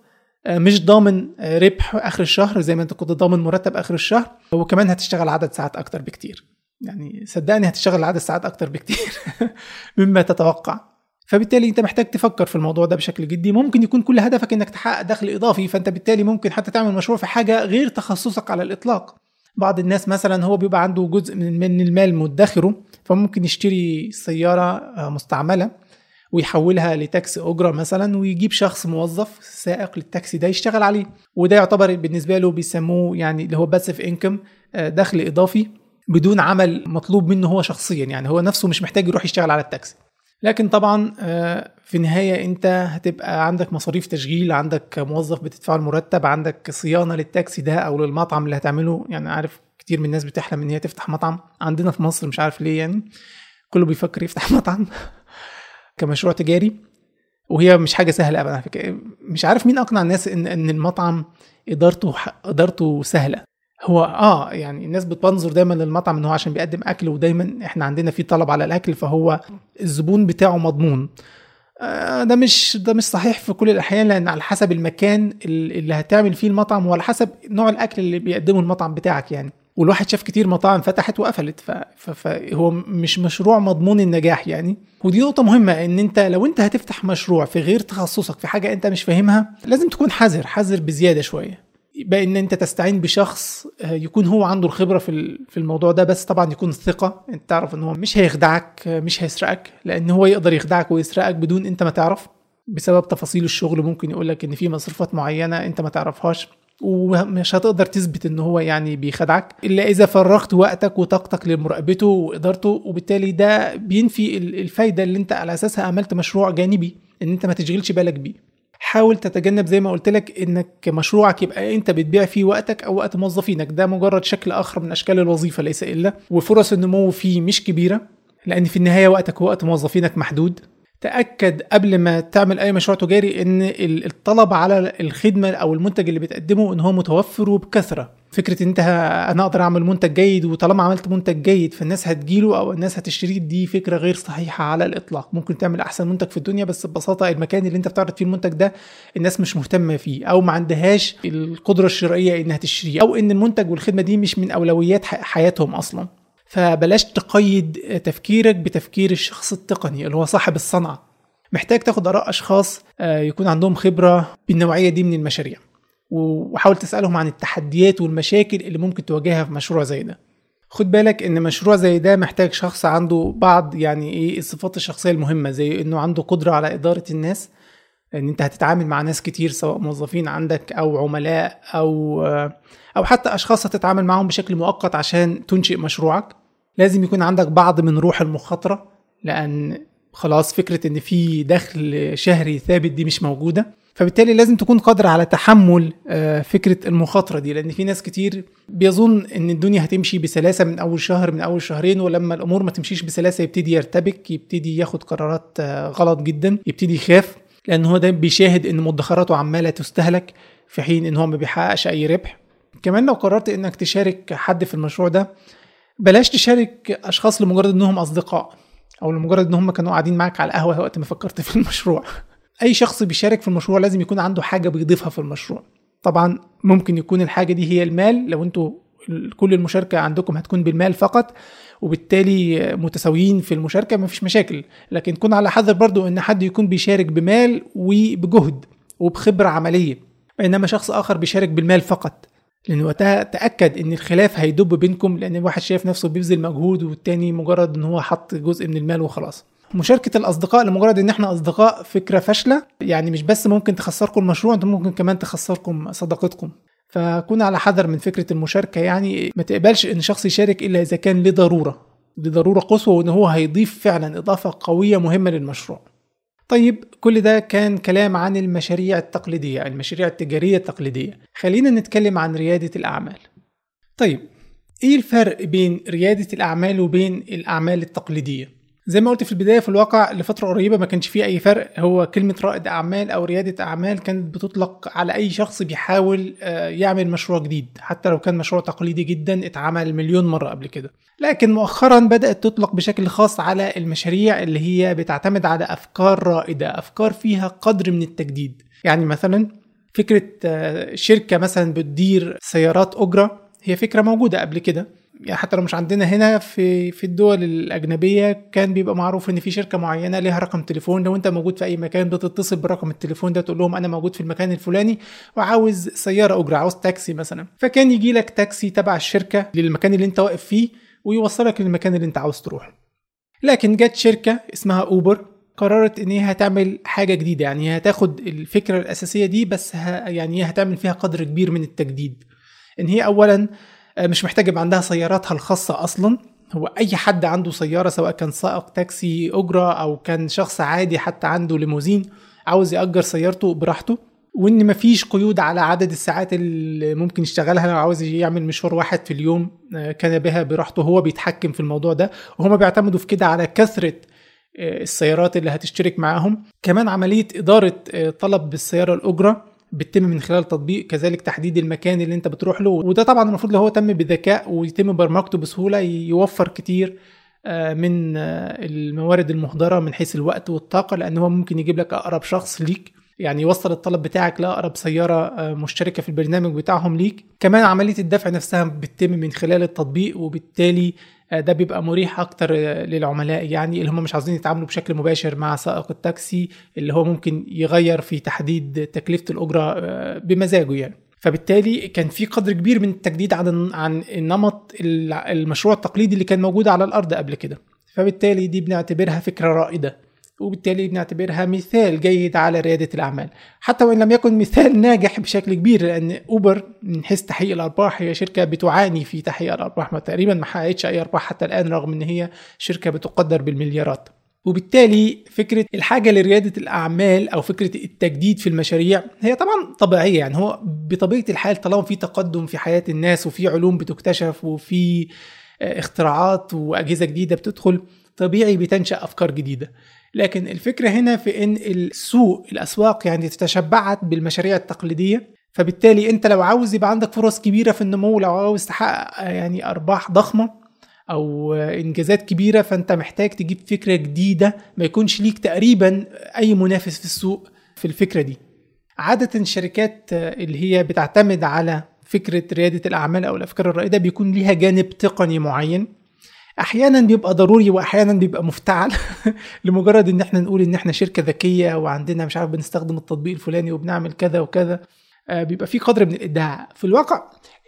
آه، مش ضامن آه، ربح اخر الشهر زي ما انت كنت ضامن مرتب اخر الشهر وكمان هتشتغل عدد ساعات اكتر بكتير يعني صدقني هتشتغل عدد ساعات اكتر بكتير مما تتوقع فبالتالي انت محتاج تفكر في الموضوع ده بشكل جدي ممكن يكون كل هدفك انك تحقق دخل اضافي فانت بالتالي ممكن حتى تعمل مشروع في حاجه غير تخصصك على الاطلاق بعض الناس مثلا هو بيبقى عنده جزء من المال مدخره فممكن يشتري سياره آه، مستعمله ويحولها لتاكسي اجره مثلا ويجيب شخص موظف سائق للتاكسي ده يشتغل عليه وده يعتبر بالنسبه له بيسموه يعني اللي هو باسف انكم آه، دخل اضافي بدون عمل مطلوب منه هو شخصيا يعني هو نفسه مش محتاج يروح يشتغل على التاكسي لكن طبعا آه، في النهايه انت هتبقى عندك مصاريف تشغيل عندك موظف بتدفع المرتب عندك صيانه للتاكسي ده او للمطعم اللي هتعمله يعني عارف كتير من الناس بتحلم ان هي تفتح مطعم عندنا في مصر مش عارف ليه يعني كله بيفكر يفتح مطعم كمشروع تجاري وهي مش حاجه سهله ابدا على فكره مش عارف مين اقنع الناس ان ان المطعم ادارته ادارته سهله هو اه يعني الناس بتنظر دايما للمطعم ان هو عشان بيقدم اكل ودايما احنا عندنا في طلب على الاكل فهو الزبون بتاعه مضمون آه ده مش ده مش صحيح في كل الاحيان لان على حسب المكان اللي هتعمل فيه المطعم وعلى حسب نوع الاكل اللي بيقدمه المطعم بتاعك يعني والواحد شاف كتير مطاعم فتحت وقفلت فهو مش مشروع مضمون النجاح يعني ودي نقطة مهمة ان انت لو انت هتفتح مشروع في غير تخصصك في حاجة انت مش فاهمها لازم تكون حذر حذر بزيادة شوية بان انت تستعين بشخص آه، يكون هو عنده الخبره في في الموضوع ده بس طبعا يكون ثقه انت تعرف ان هو مش هيخدعك آه، مش هيسرقك لان هو يقدر يخدعك ويسرقك بدون انت ما تعرف بسبب تفاصيل الشغل ممكن يقول لك ان في مصروفات معينه انت ما تعرفهاش ومش هتقدر تثبت ان هو يعني بيخدعك الا اذا فرغت وقتك وطاقتك لمراقبته وادارته وبالتالي ده بينفي الفايده اللي انت على اساسها عملت مشروع جانبي ان انت ما تشغلش بالك بيه حاول تتجنب زي ما قلت لك انك مشروعك يبقى انت بتبيع فيه وقتك او وقت موظفينك ده مجرد شكل اخر من اشكال الوظيفه ليس الا وفرص النمو فيه مش كبيره لان في النهايه وقتك ووقت موظفينك محدود تاكد قبل ما تعمل اي مشروع تجاري ان الطلب على الخدمه او المنتج اللي بتقدمه ان هو متوفر وبكثره فكره ان انت انا اقدر اعمل منتج جيد وطالما عملت منتج جيد فالناس هتجيله او الناس هتشتريه دي فكره غير صحيحه على الاطلاق ممكن تعمل احسن منتج في الدنيا بس ببساطه المكان اللي انت بتعرض فيه المنتج ده الناس مش مهتمه فيه او ما عندهاش القدره الشرائيه انها تشتريه او ان المنتج والخدمه دي مش من اولويات حياتهم اصلا فبلاش تقيد تفكيرك بتفكير الشخص التقني اللي هو صاحب الصنعة محتاج تاخد آراء أشخاص آه، يكون عندهم خبرة بالنوعية دي من المشاريع وحاول تسألهم عن التحديات والمشاكل اللي ممكن تواجهها في مشروع زي ده خد بالك ان مشروع زي ده محتاج شخص عنده بعض يعني ايه الصفات الشخصيه المهمه زي انه عنده قدره على اداره الناس ان انت هتتعامل مع ناس كتير سواء موظفين عندك او عملاء او او حتى اشخاص هتتعامل معاهم بشكل مؤقت عشان تنشئ مشروعك لازم يكون عندك بعض من روح المخاطره لان خلاص فكره ان في دخل شهري ثابت دي مش موجوده فبالتالي لازم تكون قادر على تحمل آه، فكره المخاطره دي لان في ناس كتير بيظن ان الدنيا هتمشي بسلاسه من اول شهر من اول شهرين ولما الامور ما تمشيش بسلاسه يبتدي يرتبك يبتدي ياخد قرارات آه، غلط جدا يبتدي يخاف لان هو ده بيشاهد ان مدخراته عماله تستهلك في حين ان هو ما بيحققش اي ربح كمان لو قررت انك تشارك حد في المشروع ده بلاش تشارك اشخاص لمجرد انهم اصدقاء او لمجرد ان هم كانوا قاعدين معاك على القهوه وقت ما فكرت في المشروع اي شخص بيشارك في المشروع لازم يكون عنده حاجه بيضيفها في المشروع طبعا ممكن يكون الحاجه دي هي المال لو انتوا كل المشاركه عندكم هتكون بالمال فقط وبالتالي متساويين في المشاركه مفيش مشاكل لكن كن على حذر برضو ان حد يكون بيشارك بمال وبجهد وبخبره عمليه بينما شخص اخر بيشارك بالمال فقط لان وقتها تاكد ان الخلاف هيدب بينكم لان واحد شايف نفسه بيبذل مجهود والتاني مجرد ان هو حط جزء من المال وخلاص مشاركة الأصدقاء لمجرد إن إحنا أصدقاء فكرة فاشلة يعني مش بس ممكن تخسركم المشروع أنتم ممكن كمان تخسركم صداقتكم فكون على حذر من فكرة المشاركة يعني ما تقبلش إن شخص يشارك إلا إذا كان لضرورة لضرورة قصوى وإن هو هيضيف فعلا إضافة قوية مهمة للمشروع طيب كل ده كان كلام عن المشاريع التقليدية المشاريع التجارية التقليدية خلينا نتكلم عن ريادة الأعمال طيب إيه الفرق بين ريادة الأعمال وبين الأعمال التقليدية؟ زي ما قلت في البدايه في الواقع لفتره قريبه ما كانش فيه اي فرق هو كلمه رائد اعمال او رياده اعمال كانت بتطلق على اي شخص بيحاول آه، يعمل مشروع جديد حتى لو كان مشروع تقليدي جدا اتعمل مليون مره قبل كده لكن مؤخرا بدات تطلق بشكل خاص على المشاريع اللي هي بتعتمد على افكار رائده افكار فيها قدر من التجديد يعني مثلا فكره آه، شركه مثلا بتدير سيارات اجره هي فكره موجوده قبل كده يعني حتى لو مش عندنا هنا في في الدول الاجنبيه كان بيبقى معروف ان في شركه معينه ليها رقم تليفون لو انت موجود في اي مكان بتتصل برقم التليفون ده تقول لهم انا موجود في المكان الفلاني وعاوز سياره اجره عاوز تاكسي مثلا فكان يجي لك تاكسي تبع الشركه للمكان اللي انت واقف فيه ويوصلك للمكان اللي انت عاوز تروحه لكن جت شركه اسمها اوبر قررت ان هي هتعمل حاجه جديده يعني هي هتاخد الفكره الاساسيه دي بس ه... يعني هي هتعمل فيها قدر كبير من التجديد ان هي اولا آه، مش محتاجه يبقى عندها سياراتها الخاصه اصلا هو اي حد عنده سياره سواء كان سائق تاكسي اجره او كان شخص عادي حتى عنده ليموزين عاوز ياجر سيارته براحته وان مفيش قيود على عدد الساعات اللي ممكن يشتغلها لو عاوز يعمل مشوار واحد في اليوم آه، كان بها براحته هو بيتحكم في الموضوع ده وهما بيعتمدوا في كده على كثره آه، السيارات اللي هتشترك معاهم كمان عمليه اداره طلب بالسياره الاجره بتتم من خلال تطبيق كذلك تحديد المكان اللي انت بتروح له وده طبعا المفروض لو هو تم بذكاء ويتم برمجته بسهوله يوفر كتير آه، من آه، الموارد المهدره من حيث الوقت والطاقه لان هو ممكن يجيب لك اقرب شخص ليك يعني يوصل الطلب بتاعك لاقرب سياره آه، مشتركه في البرنامج بتاعهم ليك كمان عمليه الدفع نفسها بتتم من خلال التطبيق وبالتالي آه، ده بيبقى مريح اكتر آه، للعملاء يعني اللي هم مش عاوزين يتعاملوا بشكل مباشر مع سائق التاكسي اللي هو ممكن يغير في تحديد تكلفه الاجره آه، بمزاجه يعني فبالتالي كان في قدر كبير من التجديد عن عن النمط المشروع التقليدي اللي كان موجود على الارض قبل كده فبالتالي دي بنعتبرها فكره رائده وبالتالي بنعتبرها مثال جيد على ريادة الأعمال حتى وإن لم يكن مثال ناجح بشكل كبير لأن أوبر من حيث تحقيق الأرباح هي شركة بتعاني في تحقيق الأرباح ما تقريبا ما حققتش أي أرباح حتى الآن رغم إن هي شركة بتقدر بالمليارات وبالتالي فكرة الحاجة لريادة الأعمال أو فكرة التجديد في المشاريع هي طبعا طبيعية يعني هو بطبيعة الحال طالما في تقدم في حياة الناس وفي علوم بتكتشف وفي آه، اختراعات وأجهزة جديدة بتدخل طبيعي بتنشأ أفكار جديدة لكن الفكرة هنا في ان السوق الاسواق يعني تتشبعت بالمشاريع التقليدية فبالتالي انت لو عاوز يبقى عندك فرص كبيرة في النمو لو عاوز تحقق يعني ارباح ضخمة او انجازات كبيرة فانت محتاج تجيب فكرة جديدة ما يكونش ليك تقريبا اي منافس في السوق في الفكرة دي عادة الشركات اللي هي بتعتمد على فكرة ريادة الأعمال أو الأفكار الرائدة بيكون ليها جانب تقني معين احيانا بيبقى ضروري واحيانا بيبقى مفتعل لمجرد ان احنا نقول ان احنا شركه ذكيه وعندنا مش عارف بنستخدم التطبيق الفلاني وبنعمل كذا وكذا آه، بيبقى في قدر من الادعاء في الواقع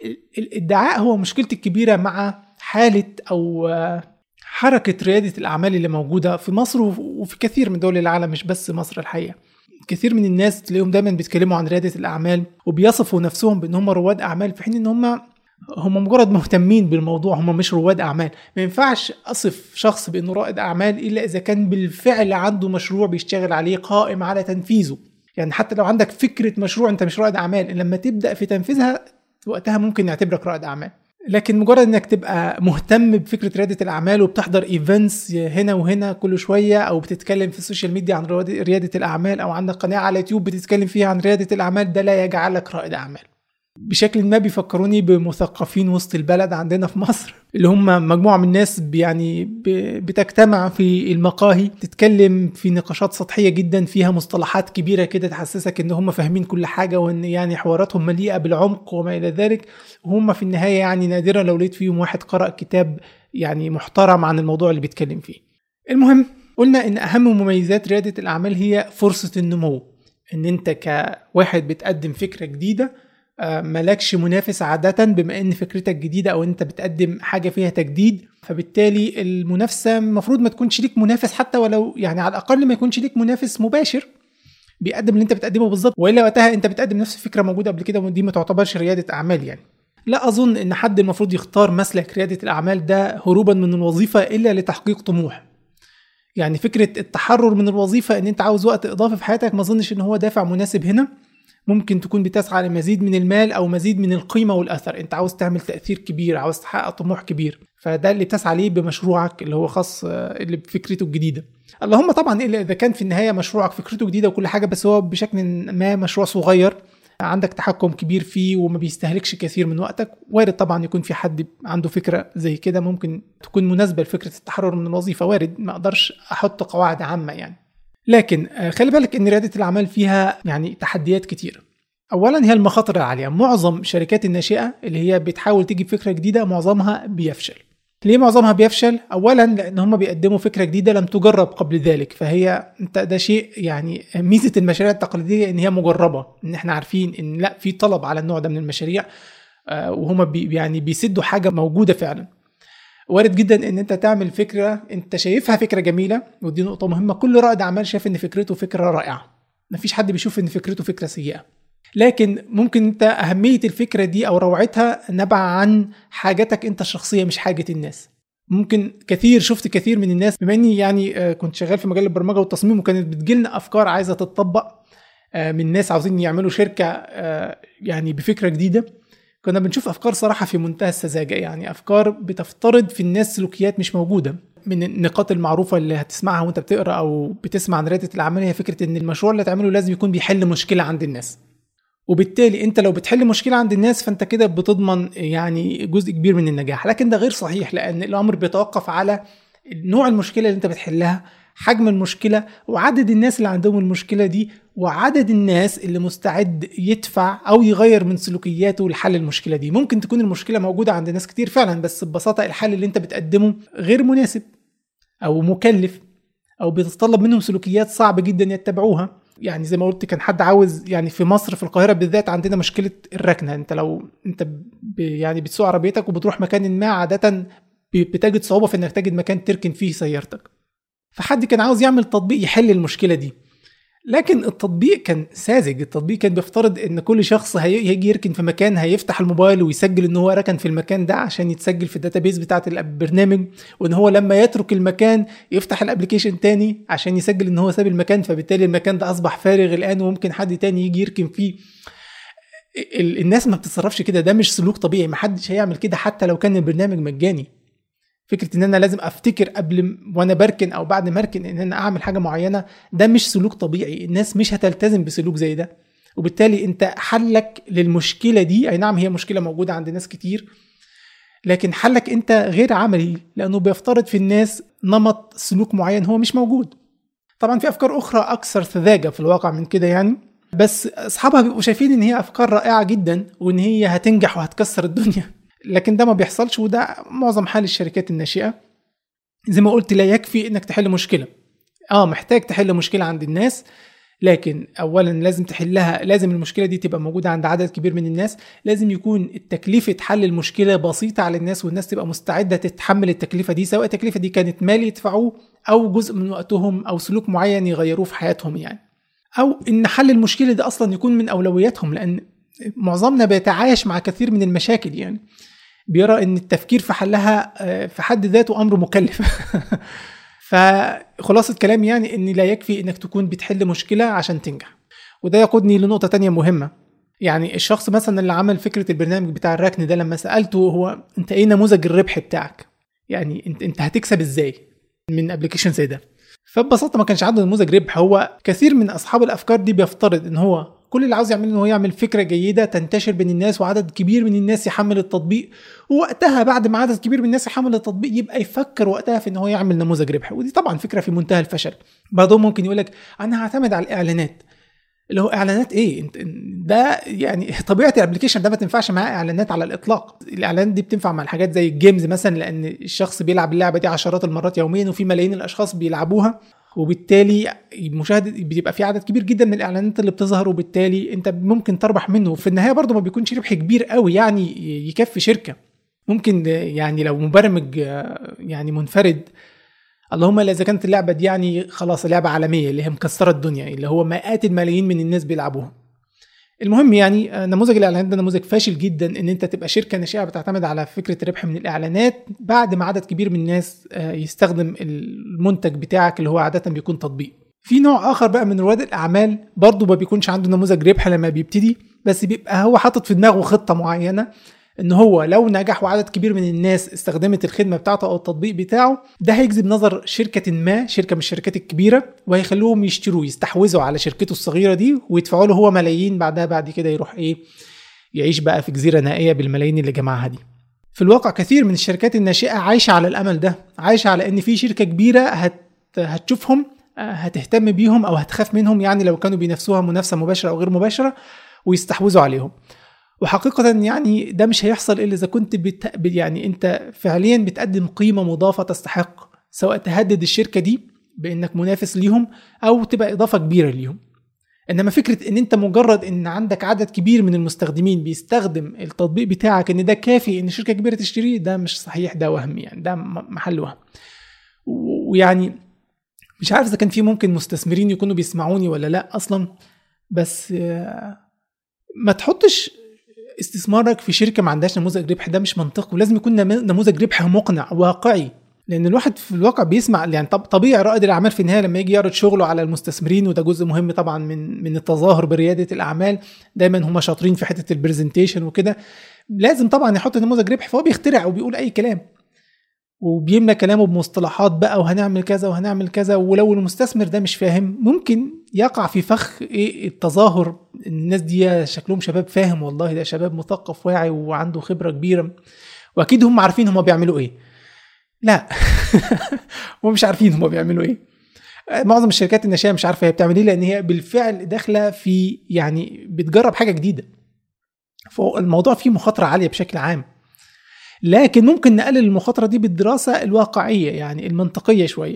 الادعاء هو مشكلتي الكبيره مع حاله او آه، حركه رياده الاعمال اللي موجوده في مصر وفي كثير من دول العالم مش بس مصر الحقيقه كثير من الناس تلاقيهم دايما بيتكلموا عن رياده الاعمال وبيصفوا نفسهم بان هم رواد اعمال في حين ان هم هم مجرد مهتمين بالموضوع هم مش رواد اعمال ما ينفعش اصف شخص بانه رائد اعمال الا اذا كان بالفعل عنده مشروع بيشتغل عليه قائم على تنفيذه يعني حتى لو عندك فكره مشروع انت مش رائد اعمال لما تبدا في تنفيذها وقتها ممكن نعتبرك رائد اعمال لكن مجرد انك تبقى مهتم بفكره رياده الاعمال وبتحضر ايفنتس هنا وهنا كل شويه او بتتكلم في السوشيال ميديا عن رياده الاعمال او عندك قناه على يوتيوب بتتكلم فيها عن رياده الاعمال ده لا يجعلك رائد اعمال بشكل ما بيفكروني بمثقفين وسط البلد عندنا في مصر اللي هم مجموعة من الناس يعني بتجتمع في المقاهي تتكلم في نقاشات سطحية جدا فيها مصطلحات كبيرة كده تحسسك ان هم فاهمين كل حاجة وان يعني حواراتهم مليئة بالعمق وما الى ذلك وهم في النهاية يعني نادرا لو لقيت فيهم واحد قرأ كتاب يعني محترم عن الموضوع اللي بيتكلم فيه المهم قلنا ان اهم مميزات ريادة الاعمال هي فرصة النمو ان انت كواحد بتقدم فكرة جديدة آه، مالكش منافس عادة بما ان فكرتك جديدة او انت بتقدم حاجة فيها تجديد فبالتالي المنافسة المفروض ما تكونش ليك منافس حتى ولو يعني على الاقل ما يكونش ليك منافس مباشر بيقدم اللي انت بتقدمه بالظبط والا وقتها انت بتقدم نفس الفكرة موجودة قبل كده ودي ما تعتبرش ريادة اعمال يعني لا اظن ان حد المفروض يختار مسلك ريادة الاعمال ده هروبا من الوظيفة الا لتحقيق طموح يعني فكرة التحرر من الوظيفة ان انت عاوز وقت اضافي في حياتك ما اظنش ان هو دافع مناسب هنا ممكن تكون بتسعى لمزيد من المال او مزيد من القيمه والاثر انت عاوز تعمل تاثير كبير عاوز تحقق طموح كبير فده اللي بتسعى ليه بمشروعك اللي هو خاص آه، اللي بفكرته الجديده اللهم طبعا الا اذا كان في النهايه مشروعك فكرته جديده وكل حاجه بس هو بشكل ما مشروع صغير عندك تحكم كبير فيه وما بيستهلكش كثير من وقتك وارد طبعا يكون في حد عنده فكره زي كده ممكن تكون مناسبه لفكره التحرر من الوظيفه وارد ما اقدرش احط قواعد عامه يعني لكن آه، خلي بالك ان رياده الاعمال فيها يعني تحديات كتير اولا هي المخاطر العاليه معظم الشركات الناشئه اللي هي بتحاول تجيب فكره جديده معظمها بيفشل ليه معظمها بيفشل اولا لان هم بيقدموا فكره جديده لم تجرب قبل ذلك فهي انت ده شيء يعني ميزه المشاريع التقليديه ان هي مجربه ان احنا عارفين ان لا في طلب على النوع ده من المشاريع آه، وهم بي يعني بيسدوا حاجه موجوده فعلا وارد جدا ان انت تعمل فكره انت شايفها فكره جميله ودي نقطه مهمه كل رائد اعمال شايف ان فكرته فكره رائعه مفيش حد بيشوف ان فكرته فكره سيئه لكن ممكن انت اهميه الفكره دي او روعتها نبع عن حاجتك انت الشخصيه مش حاجه الناس ممكن كثير شفت كثير من الناس بما اني يعني آه، كنت شغال في مجال البرمجه والتصميم وكانت بتجيلنا افكار عايزه تتطبق آه، من ناس عاوزين يعملوا شركه آه، يعني بفكره جديده كنا بنشوف افكار صراحه في منتهى السذاجه يعني افكار بتفترض في الناس سلوكيات مش موجوده من النقاط المعروفه اللي هتسمعها وانت بتقرا او بتسمع عن رياده الاعمال هي فكره ان المشروع اللي تعمله لازم يكون بيحل مشكله عند الناس وبالتالي انت لو بتحل مشكله عند الناس فانت كده بتضمن يعني جزء كبير من النجاح لكن ده غير صحيح لان الامر بيتوقف على نوع المشكله اللي انت بتحلها حجم المشكله وعدد الناس اللي عندهم المشكله دي وعدد الناس اللي مستعد يدفع او يغير من سلوكياته لحل المشكله دي ممكن تكون المشكله موجوده عند ناس كتير فعلا بس ببساطه الحل اللي انت بتقدمه غير مناسب او مكلف او بيتطلب منهم سلوكيات صعب جدا يتبعوها يعني زي ما قلت كان حد عاوز يعني في مصر في القاهره بالذات عندنا مشكله الركنه انت لو انت يعني بتسوق عربيتك وبتروح مكان ما عاده بتجد صعوبه في انك تجد مكان تركن فيه سيارتك فحد كان عاوز يعمل تطبيق يحل المشكله دي لكن التطبيق كان ساذج التطبيق كان بيفترض ان كل شخص هيجي يركن في مكان هيفتح الموبايل ويسجل ان هو ركن في المكان ده عشان يتسجل في الداتابيز بتاعه البرنامج وان هو لما يترك المكان يفتح الابلكيشن تاني عشان يسجل ان هو ساب المكان فبالتالي المكان ده اصبح فارغ الان وممكن حد تاني يجي يركن فيه الناس ما بتتصرفش كده ده مش سلوك طبيعي محدش هيعمل كده حتى لو كان البرنامج مجاني فكره ان انا لازم افتكر قبل وانا بركن او بعد ما اركن ان انا اعمل حاجه معينه ده مش سلوك طبيعي الناس مش هتلتزم بسلوك زي ده وبالتالي انت حلك للمشكله دي اي نعم هي مشكله موجوده عند ناس كتير لكن حلك انت غير عملي لانه بيفترض في الناس نمط سلوك معين هو مش موجود طبعا في افكار اخرى اكثر سذاجه في الواقع من كده يعني بس اصحابها بيبقوا شايفين ان هي افكار رائعه جدا وان هي هتنجح وهتكسر الدنيا لكن ده ما بيحصلش وده معظم حال الشركات الناشئه زي ما قلت لا يكفي انك تحل مشكله اه محتاج تحل مشكله عند الناس لكن اولا لازم تحلها لازم المشكله دي تبقى موجوده عند عدد كبير من الناس لازم يكون تكلفه حل المشكله بسيطه على الناس والناس تبقى مستعده تتحمل التكلفه دي سواء التكلفه دي كانت مال يدفعوه او جزء من وقتهم او سلوك معين يغيروه في حياتهم يعني او ان حل المشكله دي اصلا يكون من اولوياتهم لان معظمنا بيتعايش مع كثير من المشاكل يعني بيرى ان التفكير في حلها آه، في حد ذاته امر مكلف فخلاصة كلامي يعني ان لا يكفي انك تكون بتحل مشكلة عشان تنجح وده يقودني لنقطة تانية مهمة يعني الشخص مثلا اللي عمل فكرة البرنامج بتاع الركن ده لما سألته هو انت ايه نموذج الربح بتاعك يعني انت انت هتكسب ازاي من ابلكيشن زي ده فببساطة ما كانش عنده نموذج ربح هو كثير من اصحاب الافكار دي بيفترض ان هو كل اللي عاوز يعمله ان هو يعمل فكره جيده تنتشر بين الناس وعدد كبير من الناس يحمل التطبيق ووقتها بعد ما عدد كبير من الناس يحمل التطبيق يبقى يفكر وقتها في ان هو يعمل نموذج ربح ودي طبعا فكره في منتهى الفشل بعضهم ممكن يقول لك انا هعتمد على الاعلانات اللي هو اعلانات ايه انت ده يعني طبيعه الابلكيشن ده ما تنفعش معاه اعلانات على الاطلاق الاعلانات دي بتنفع مع الحاجات زي الجيمز مثلا لان الشخص بيلعب اللعبه دي عشرات المرات يوميا وفي ملايين الاشخاص بيلعبوها وبالتالي المشاهد بيبقى في عدد كبير جدا من الاعلانات اللي بتظهر وبالتالي انت ممكن تربح منه في النهايه برضه ما بيكونش ربح كبير قوي يعني يكفي شركه ممكن يعني لو مبرمج يعني منفرد اللهم اذا كانت اللعبه دي يعني خلاص لعبه عالميه اللي هي مكسره الدنيا اللي هو مئات الملايين من الناس بيلعبوها المهم يعني آه، نموذج الاعلانات ده نموذج فاشل جدا ان انت تبقى شركه ناشئه بتعتمد على فكره الربح من الاعلانات بعد ما عدد كبير من الناس آه، يستخدم المنتج بتاعك اللي هو عاده بيكون تطبيق في نوع اخر بقى من رواد الاعمال برضه ما بيكونش عنده نموذج ربح لما بيبتدي بس بيبقى هو حاطط في دماغه خطه معينه ان هو لو نجح وعدد كبير من الناس استخدمت الخدمه بتاعته او التطبيق بتاعه ده هيجذب نظر شركه ما شركه من الشركات الكبيره وهيخلوهم يشتروه يستحوذوا على شركته الصغيره دي ويدفعوا له هو ملايين بعدها بعد كده يروح ايه يعيش بقى في جزيره نائيه بالملايين اللي جمعها دي في الواقع كثير من الشركات الناشئه عايشه على الامل ده عايشه على ان في شركه كبيره هت هتشوفهم هتهتم بيهم او هتخاف منهم يعني لو كانوا بينافسوها منافسه مباشره او غير مباشره ويستحوذوا عليهم وحقيقة يعني ده مش هيحصل إلا إذا كنت بت... يعني أنت فعليا بتقدم قيمة مضافة تستحق سواء تهدد الشركة دي بإنك منافس ليهم أو تبقى إضافة كبيرة ليهم انما فكره ان انت مجرد ان عندك عدد كبير من المستخدمين بيستخدم التطبيق بتاعك ان ده كافي ان شركه كبيره تشتريه ده مش صحيح ده وهم يعني ده محل وهم ويعني مش عارف اذا كان في ممكن مستثمرين يكونوا بيسمعوني ولا لا اصلا بس ما تحطش استثمارك في شركه ما عندهاش نموذج ربح ده مش منطقي ولازم يكون نموذج ربح مقنع واقعي لان الواحد في الواقع بيسمع يعني طبيعي رائد الاعمال في النهايه لما يجي يعرض شغله على المستثمرين وده جزء مهم طبعا من من التظاهر برياده الاعمال دايما هم شاطرين في حته البرزنتيشن وكده لازم طبعا يحط نموذج ربح فهو بيخترع وبيقول اي كلام وبيملى كلامه بمصطلحات بقى وهنعمل كذا وهنعمل كذا ولو المستثمر ده مش فاهم ممكن يقع في فخ ايه التظاهر الناس دي شكلهم شباب فاهم والله ده شباب مثقف واعي وعنده خبره كبيره واكيد هم عارفين هم بيعملوا ايه لا هم مش عارفين هم بيعملوا ايه معظم الشركات الناشئه مش عارفه هي بتعمل ايه لان هي بالفعل داخله في يعني بتجرب حاجه جديده فالموضوع فيه مخاطره عاليه بشكل عام لكن ممكن نقلل المخاطره دي بالدراسه الواقعيه يعني المنطقيه شويه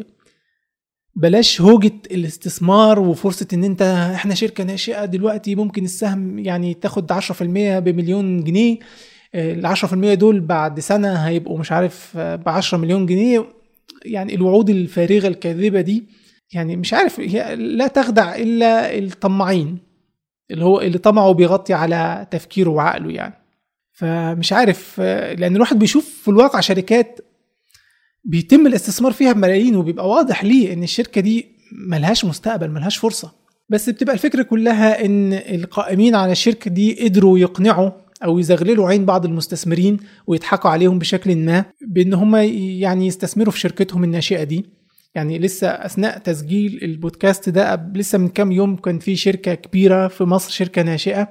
بلاش هوجة الاستثمار وفرصة ان انت احنا شركة ناشئة دلوقتي ممكن السهم يعني تاخد 10% بمليون جنيه ال 10% دول بعد سنه هيبقوا مش عارف ب 10 مليون جنيه يعني الوعود الفارغه الكاذبه دي يعني مش عارف هي لا تخدع الا الطماعين اللي هو اللي طمعه بيغطي على تفكيره وعقله يعني فمش عارف لان الواحد بيشوف في الواقع شركات بيتم الاستثمار فيها بملايين وبيبقى واضح ليه ان الشركه دي ملهاش مستقبل ملهاش فرصه بس بتبقى الفكره كلها ان القائمين على الشركه دي قدروا يقنعوا او يزغللوا عين بعض المستثمرين ويضحكوا عليهم بشكل ما بان هم يعني يستثمروا في شركتهم الناشئه دي يعني لسه اثناء تسجيل البودكاست ده لسه من كام يوم كان في شركه كبيره في مصر شركه ناشئه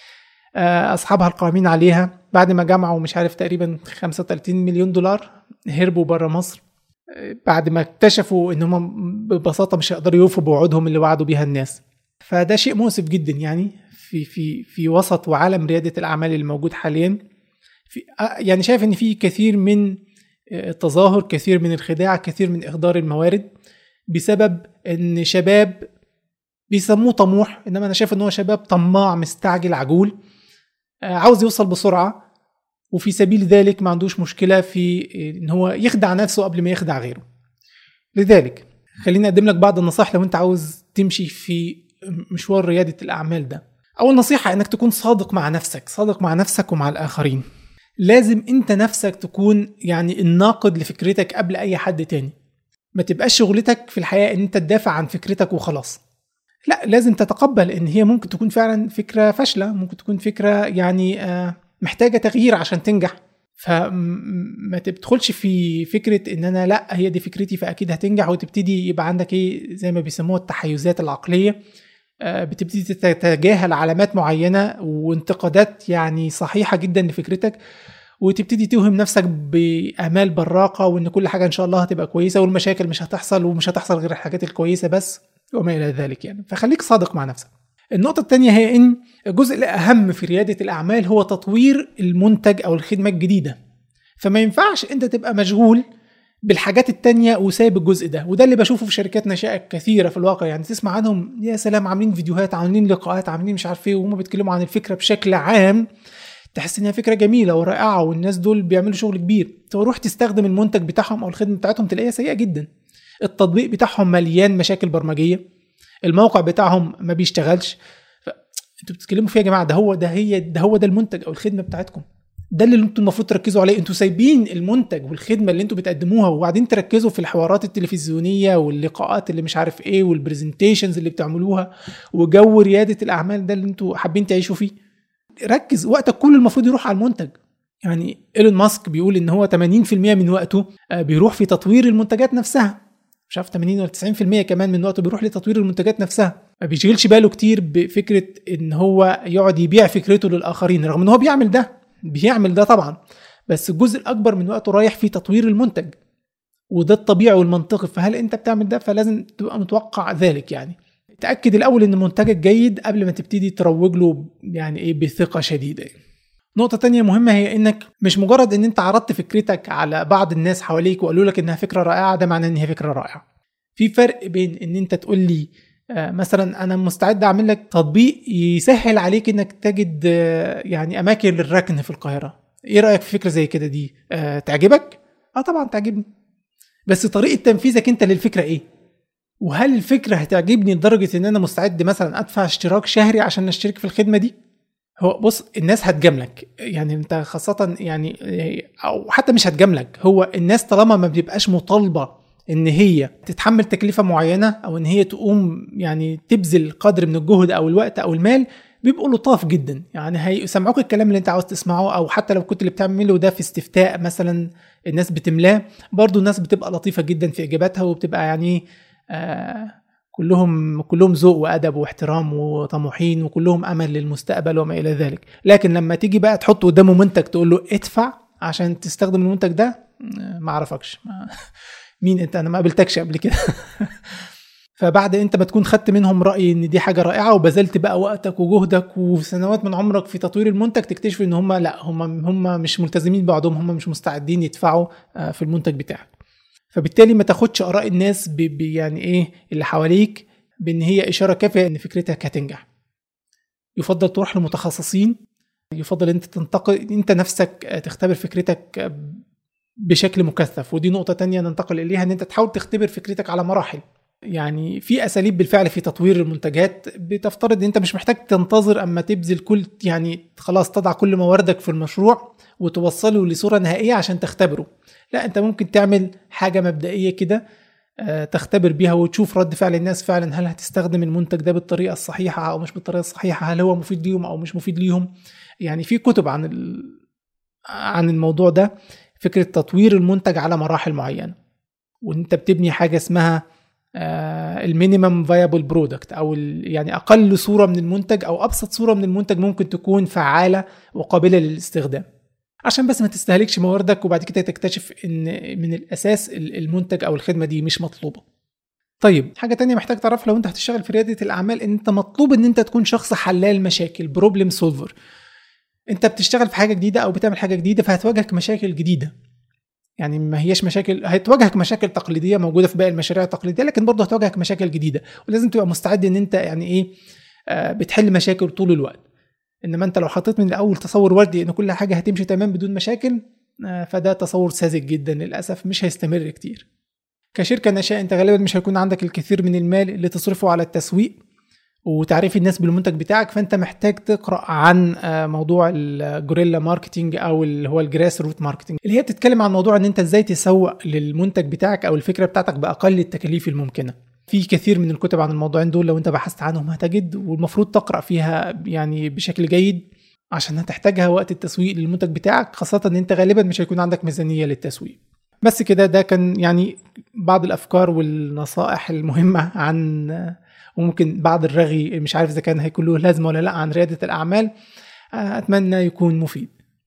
آه، اصحابها القائمين عليها بعد ما جمعوا مش عارف تقريبا 35 مليون دولار هربوا بره مصر آه، بعد ما اكتشفوا ان هم ببساطه مش هيقدروا يوفوا بوعودهم اللي وعدوا بيها الناس فده شيء مؤسف جدا يعني في في في وسط وعالم رياده الاعمال الموجود حاليا في يعني شايف ان في كثير من التظاهر كثير من الخداع كثير من اهدار الموارد بسبب ان شباب بيسموه طموح انما انا شايف ان هو شباب طماع مستعجل عجول عاوز يوصل بسرعه وفي سبيل ذلك ما عندوش مشكله في ان هو يخدع نفسه قبل ما يخدع غيره لذلك خليني اقدم لك بعض النصائح لو انت عاوز تمشي في مشوار رياده الاعمال ده اول نصيحه انك تكون صادق مع نفسك صادق مع نفسك ومع الاخرين لازم انت نفسك تكون يعني الناقد لفكرتك قبل اي حد تاني ما تبقاش شغلتك في الحياه ان انت تدافع عن فكرتك وخلاص لا لازم تتقبل ان هي ممكن تكون فعلا فكره فاشله ممكن تكون فكره يعني آه، محتاجه تغيير عشان تنجح فما تدخلش في فكره ان انا لا هي دي فكرتي فاكيد هتنجح وتبتدي يبقى عندك ايه زي ما بيسموها التحيزات العقليه آه، بتبتدي تتجاهل علامات معينه وانتقادات يعني صحيحه جدا لفكرتك وتبتدي توهم نفسك بامال براقه وان كل حاجه ان شاء الله هتبقى كويسه والمشاكل مش هتحصل ومش هتحصل غير الحاجات الكويسه بس وما الى ذلك يعني فخليك صادق مع نفسك النقطة الثانية هي إن الجزء الأهم في ريادة الأعمال هو تطوير المنتج أو الخدمة الجديدة فما ينفعش أنت تبقى مشغول بالحاجات التانية وسايب الجزء ده وده اللي بشوفه في شركات ناشئة كثيرة في الواقع يعني تسمع عنهم يا سلام عاملين فيديوهات عاملين لقاءات عاملين مش عارف ايه وهم بيتكلموا عن الفكرة بشكل عام تحس انها فكرة جميلة ورائعة والناس دول بيعملوا شغل كبير تروح تستخدم المنتج بتاعهم او الخدمة بتاعتهم تلاقيها سيئة جدا التطبيق بتاعهم مليان مشاكل برمجية الموقع بتاعهم ما بيشتغلش ف... انتوا بتتكلموا فيه يا جماعة ده هو ده هي ده هو ده المنتج او الخدمة بتاعتكم ده اللي انتوا المفروض تركزوا عليه انتوا سايبين المنتج والخدمه اللي انتوا بتقدموها وبعدين تركزوا في الحوارات التلفزيونيه واللقاءات اللي مش عارف ايه والبرزنتيشنز اللي بتعملوها وجو رياده الاعمال ده اللي انتوا حابين تعيشوا فيه ركز وقتك كله المفروض يروح على المنتج يعني ايلون ماسك بيقول ان هو 80% من وقته آه، بيروح في تطوير المنتجات نفسها مش عارف 80 ولا 90% كمان من وقته بيروح لتطوير المنتجات نفسها ما بيشغلش باله كتير بفكره ان هو يقعد يبيع فكرته للاخرين رغم ان هو بيعمل ده بيعمل ده طبعا بس الجزء الاكبر من وقته رايح في تطوير المنتج وده الطبيعي والمنطقي فهل انت بتعمل ده فلازم تبقى متوقع ذلك يعني تاكد الاول ان منتجك جيد قبل ما تبتدي تروج له يعني ايه بثقه شديده نقطة تانية مهمة هي انك مش مجرد ان انت عرضت فكرتك على بعض الناس حواليك وقالوا لك انها فكرة رائعة ده معناه ان هي فكرة رائعة. في فرق بين ان انت تقول لي آه، مثلا انا مستعد اعمل لك تطبيق يسهل عليك انك تجد آه، يعني اماكن للركن في القاهرة. ايه رأيك في فكرة زي كده دي؟ أه تعجبك؟ اه طبعا تعجبني. بس طريقة تنفيذك انت للفكرة ايه؟ وهل الفكرة هتعجبني لدرجة ان انا مستعد مثلا ادفع اشتراك شهري عشان اشترك في الخدمة دي؟ هو بص الناس هتجاملك يعني انت خاصة يعني او حتى مش هتجاملك هو الناس طالما ما بتبقاش مطالبة ان هي تتحمل تكلفة معينة او ان هي تقوم يعني تبذل قدر من الجهد او الوقت او المال بيبقوا لطاف جدا يعني هيسمعوك الكلام اللي انت عاوز تسمعه او حتى لو كنت اللي بتعمله ده في استفتاء مثلا الناس بتملاه برضو الناس بتبقى لطيفة جدا في اجاباتها وبتبقى يعني آه كلهم كلهم ذوق وادب واحترام وطموحين وكلهم امل للمستقبل وما الى ذلك لكن لما تيجي بقى تحط قدامه منتج تقول له ادفع عشان تستخدم المنتج ده ما اعرفكش مين انت انا ما قابلتكش قبل كده فبعد انت ما تكون خدت منهم راي ان دي حاجه رائعه وبذلت بقى وقتك وجهدك وسنوات من عمرك في تطوير المنتج تكتشف ان هم لا هم هم مش ملتزمين بعضهم هم مش مستعدين يدفعوا آه، في المنتج بتاعك فبالتالي ما تاخدش اراء الناس ب يعني ايه اللي حواليك بان هي اشاره كافيه ان فكرتك هتنجح يفضل تروح لمتخصصين يفضل انت تنتقل انت نفسك تختبر فكرتك بشكل مكثف ودي نقطة تانية ننتقل إليها إن أنت تحاول تختبر فكرتك على مراحل يعني في أساليب بالفعل في تطوير المنتجات بتفترض إن أنت مش محتاج تنتظر أما تبذل كل يعني خلاص تضع كل مواردك في المشروع وتوصله لصورة نهائية عشان تختبره لا انت ممكن تعمل حاجه مبدئيه كده آه، تختبر بيها وتشوف رد فعل الناس فعلا هل هتستخدم المنتج ده بالطريقه الصحيحه او مش بالطريقه الصحيحه هل هو مفيد ليهم او مش مفيد ليهم يعني في كتب عن عن الموضوع ده فكره تطوير المنتج على مراحل معينه وانت بتبني حاجه اسمها المينيمم فايبل برودكت او يعني اقل صوره من المنتج او ابسط صوره من المنتج ممكن تكون فعاله وقابله للاستخدام عشان بس ما تستهلكش مواردك وبعد كده تكتشف ان من الاساس المنتج او الخدمه دي مش مطلوبه طيب حاجه تانية محتاج تعرف لو انت هتشتغل في رياده الاعمال ان انت مطلوب ان انت تكون شخص حلال مشاكل بروبلم سولفر انت بتشتغل في حاجه جديده او بتعمل حاجه جديده فهتواجهك مشاكل جديده يعني ما هيش مشاكل هتواجهك مشاكل تقليديه موجوده في باقي المشاريع التقليديه لكن برضه هتواجهك مشاكل جديده ولازم تبقى مستعد ان انت يعني ايه آه، بتحل مشاكل طول الوقت انما انت لو حطيت من الاول تصور وردي ان كل حاجه هتمشي تمام بدون مشاكل آه، فده تصور ساذج جدا للاسف مش هيستمر كتير كشركه ناشئه انت غالبا مش هيكون عندك الكثير من المال اللي تصرفه على التسويق وتعريف الناس بالمنتج بتاعك فانت محتاج تقرا عن آه، موضوع الجوريلا ماركتنج او اللي هو الجراس روت ماركتنج اللي هي بتتكلم عن موضوع ان انت ازاي تسوق للمنتج بتاعك او الفكره بتاعتك باقل التكاليف الممكنه في كثير من الكتب عن الموضوعين دول لو انت بحثت عنهم هتجد والمفروض تقرا فيها يعني بشكل جيد عشان هتحتاجها وقت التسويق للمنتج بتاعك خاصة ان انت غالبا مش هيكون عندك ميزانية للتسويق بس كده ده كان يعني بعض الافكار والنصائح المهمة عن وممكن بعض الرغي مش عارف اذا كان هيكون له لازمة ولا لا عن ريادة الاعمال اتمنى يكون مفيد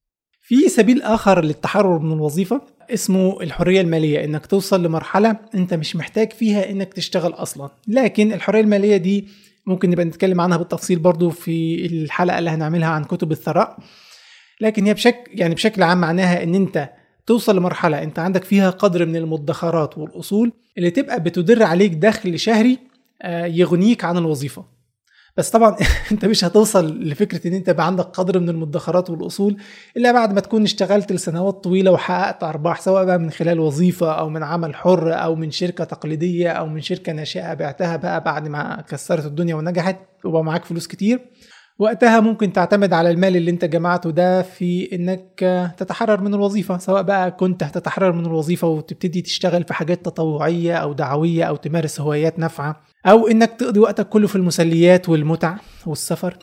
في سبيل اخر للتحرر من الوظيفة اسمه الحريه الماليه انك توصل لمرحله انت مش محتاج فيها انك تشتغل اصلا لكن الحريه الماليه دي ممكن نبقى نتكلم عنها بالتفصيل برضو في الحلقه اللي هنعملها عن كتب الثراء لكن هي بشكل يعني بشكل عام معناها ان انت توصل لمرحله انت عندك فيها قدر من المدخرات والاصول اللي تبقى بتدر عليك دخل شهري آه، يغنيك عن الوظيفه بس طبعا انت مش هتوصل لفكره ان انت يبقى عندك قدر من المدخرات والاصول الا بعد ما تكون اشتغلت لسنوات طويله وحققت ارباح سواء بقى من خلال وظيفه او من عمل حر او من شركه تقليديه او من شركه ناشئه بعتها بقى بعد ما كسرت الدنيا ونجحت وبقى معاك فلوس كتير وقتها ممكن تعتمد على المال اللي انت جمعته ده في انك تتحرر من الوظيفه سواء بقى كنت هتتحرر من الوظيفه وتبتدي تشتغل في حاجات تطوعيه او دعويه او تمارس هوايات نافعه او انك تقضي وقتك كله في المسليات والمتع والسفر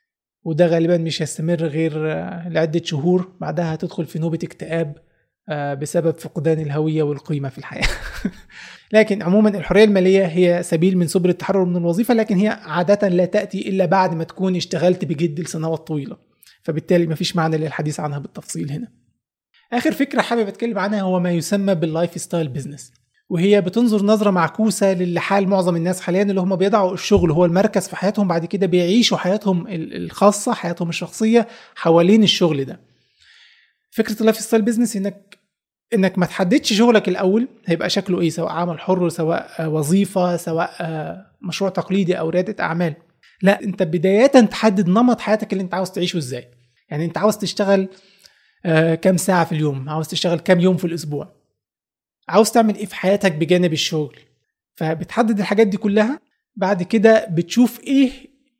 وده غالبا مش هيستمر غير لعدة شهور بعدها هتدخل في نوبة اكتئاب آه، بسبب فقدان الهوية والقيمة في الحياة لكن عموما الحرية المالية هي سبيل من سبل التحرر من الوظيفة لكن هي عادة لا تأتي إلا بعد ما تكون اشتغلت بجد لسنوات طويلة فبالتالي مفيش معنى للحديث عنها بالتفصيل هنا آخر فكرة حابب أتكلم عنها هو ما يسمى باللايف ستايل بزنس وهي بتنظر نظرة معكوسة لحال معظم الناس حاليا اللي هم بيضعوا الشغل هو المركز في حياتهم بعد كده بيعيشوا حياتهم الخاصة حياتهم الشخصية حوالين الشغل ده فكرة اللايف ستايل بيزنس انك انك ما تحددش شغلك الاول هيبقى شكله ايه سواء عمل حر سواء وظيفة سواء مشروع تقليدي او ريادة اعمال لا انت بداية تحدد نمط حياتك اللي انت عاوز تعيشه ازاي يعني انت عاوز تشتغل كام ساعة في اليوم عاوز تشتغل كام يوم في الاسبوع عاوز تعمل ايه في حياتك بجانب الشغل فبتحدد الحاجات دي كلها بعد كده بتشوف ايه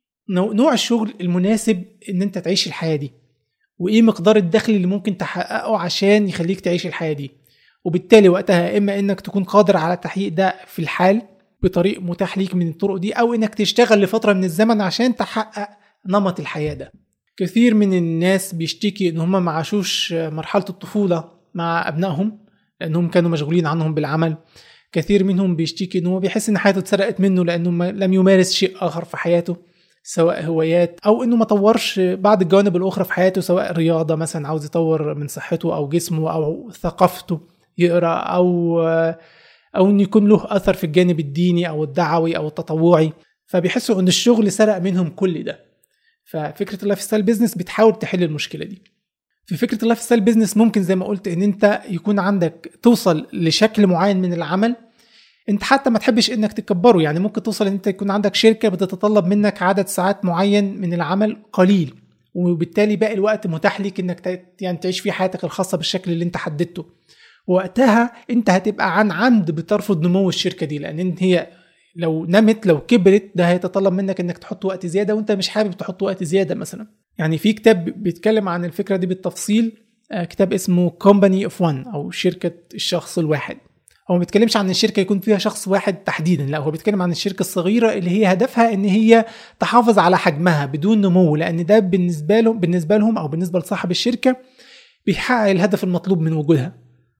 نوع الشغل المناسب ان انت تعيش الحياه دي وايه مقدار الدخل اللي ممكن تحققه عشان يخليك تعيش الحياه دي وبالتالي وقتها اما انك تكون قادر على تحقيق ده في الحال بطريق متاح ليك من الطرق دي او انك تشتغل لفتره من الزمن عشان تحقق نمط الحياه ده كثير من الناس بيشتكي ان هم ما عاشوش مرحله الطفوله مع ابنائهم لانهم كانوا مشغولين عنهم بالعمل كثير منهم بيشتكي انه بيحس ان حياته اتسرقت منه لانه لم يمارس شيء اخر في حياته سواء هوايات او انه ما طورش بعض الجوانب الاخرى في حياته سواء رياضه مثلا عاوز يطور من صحته او جسمه او ثقافته يقرا او او انه يكون له اثر في الجانب الديني او الدعوي او التطوعي فبيحسوا ان الشغل سرق منهم كل ده ففكره اللايف ستايل بيزنس بتحاول تحل المشكله دي في فكره اللايف ستايل بيزنس ممكن زي ما قلت ان انت يكون عندك توصل لشكل معين من العمل انت حتى ما تحبش انك تكبره يعني ممكن توصل ان انت يكون عندك شركه بتتطلب منك عدد ساعات معين من العمل قليل وبالتالي باقي الوقت متاح ليك انك يعني تعيش فيه حياتك الخاصه بالشكل اللي انت حددته وقتها انت هتبقى عن عمد بترفض نمو الشركه دي لان هي لو نمت لو كبرت ده هيتطلب منك انك تحط وقت زياده وانت مش حابب تحط وقت زياده مثلا يعني في كتاب بيتكلم عن الفكره دي بالتفصيل كتاب اسمه كومباني اوف وان او شركه الشخص الواحد هو ما بيتكلمش عن الشركه يكون فيها شخص واحد تحديدا لا هو بيتكلم عن الشركه الصغيره اللي هي هدفها ان هي تحافظ على حجمها بدون نمو لان ده بالنسبه لهم بالنسبه لهم او بالنسبه لصاحب الشركه بيحقق الهدف المطلوب من وجودها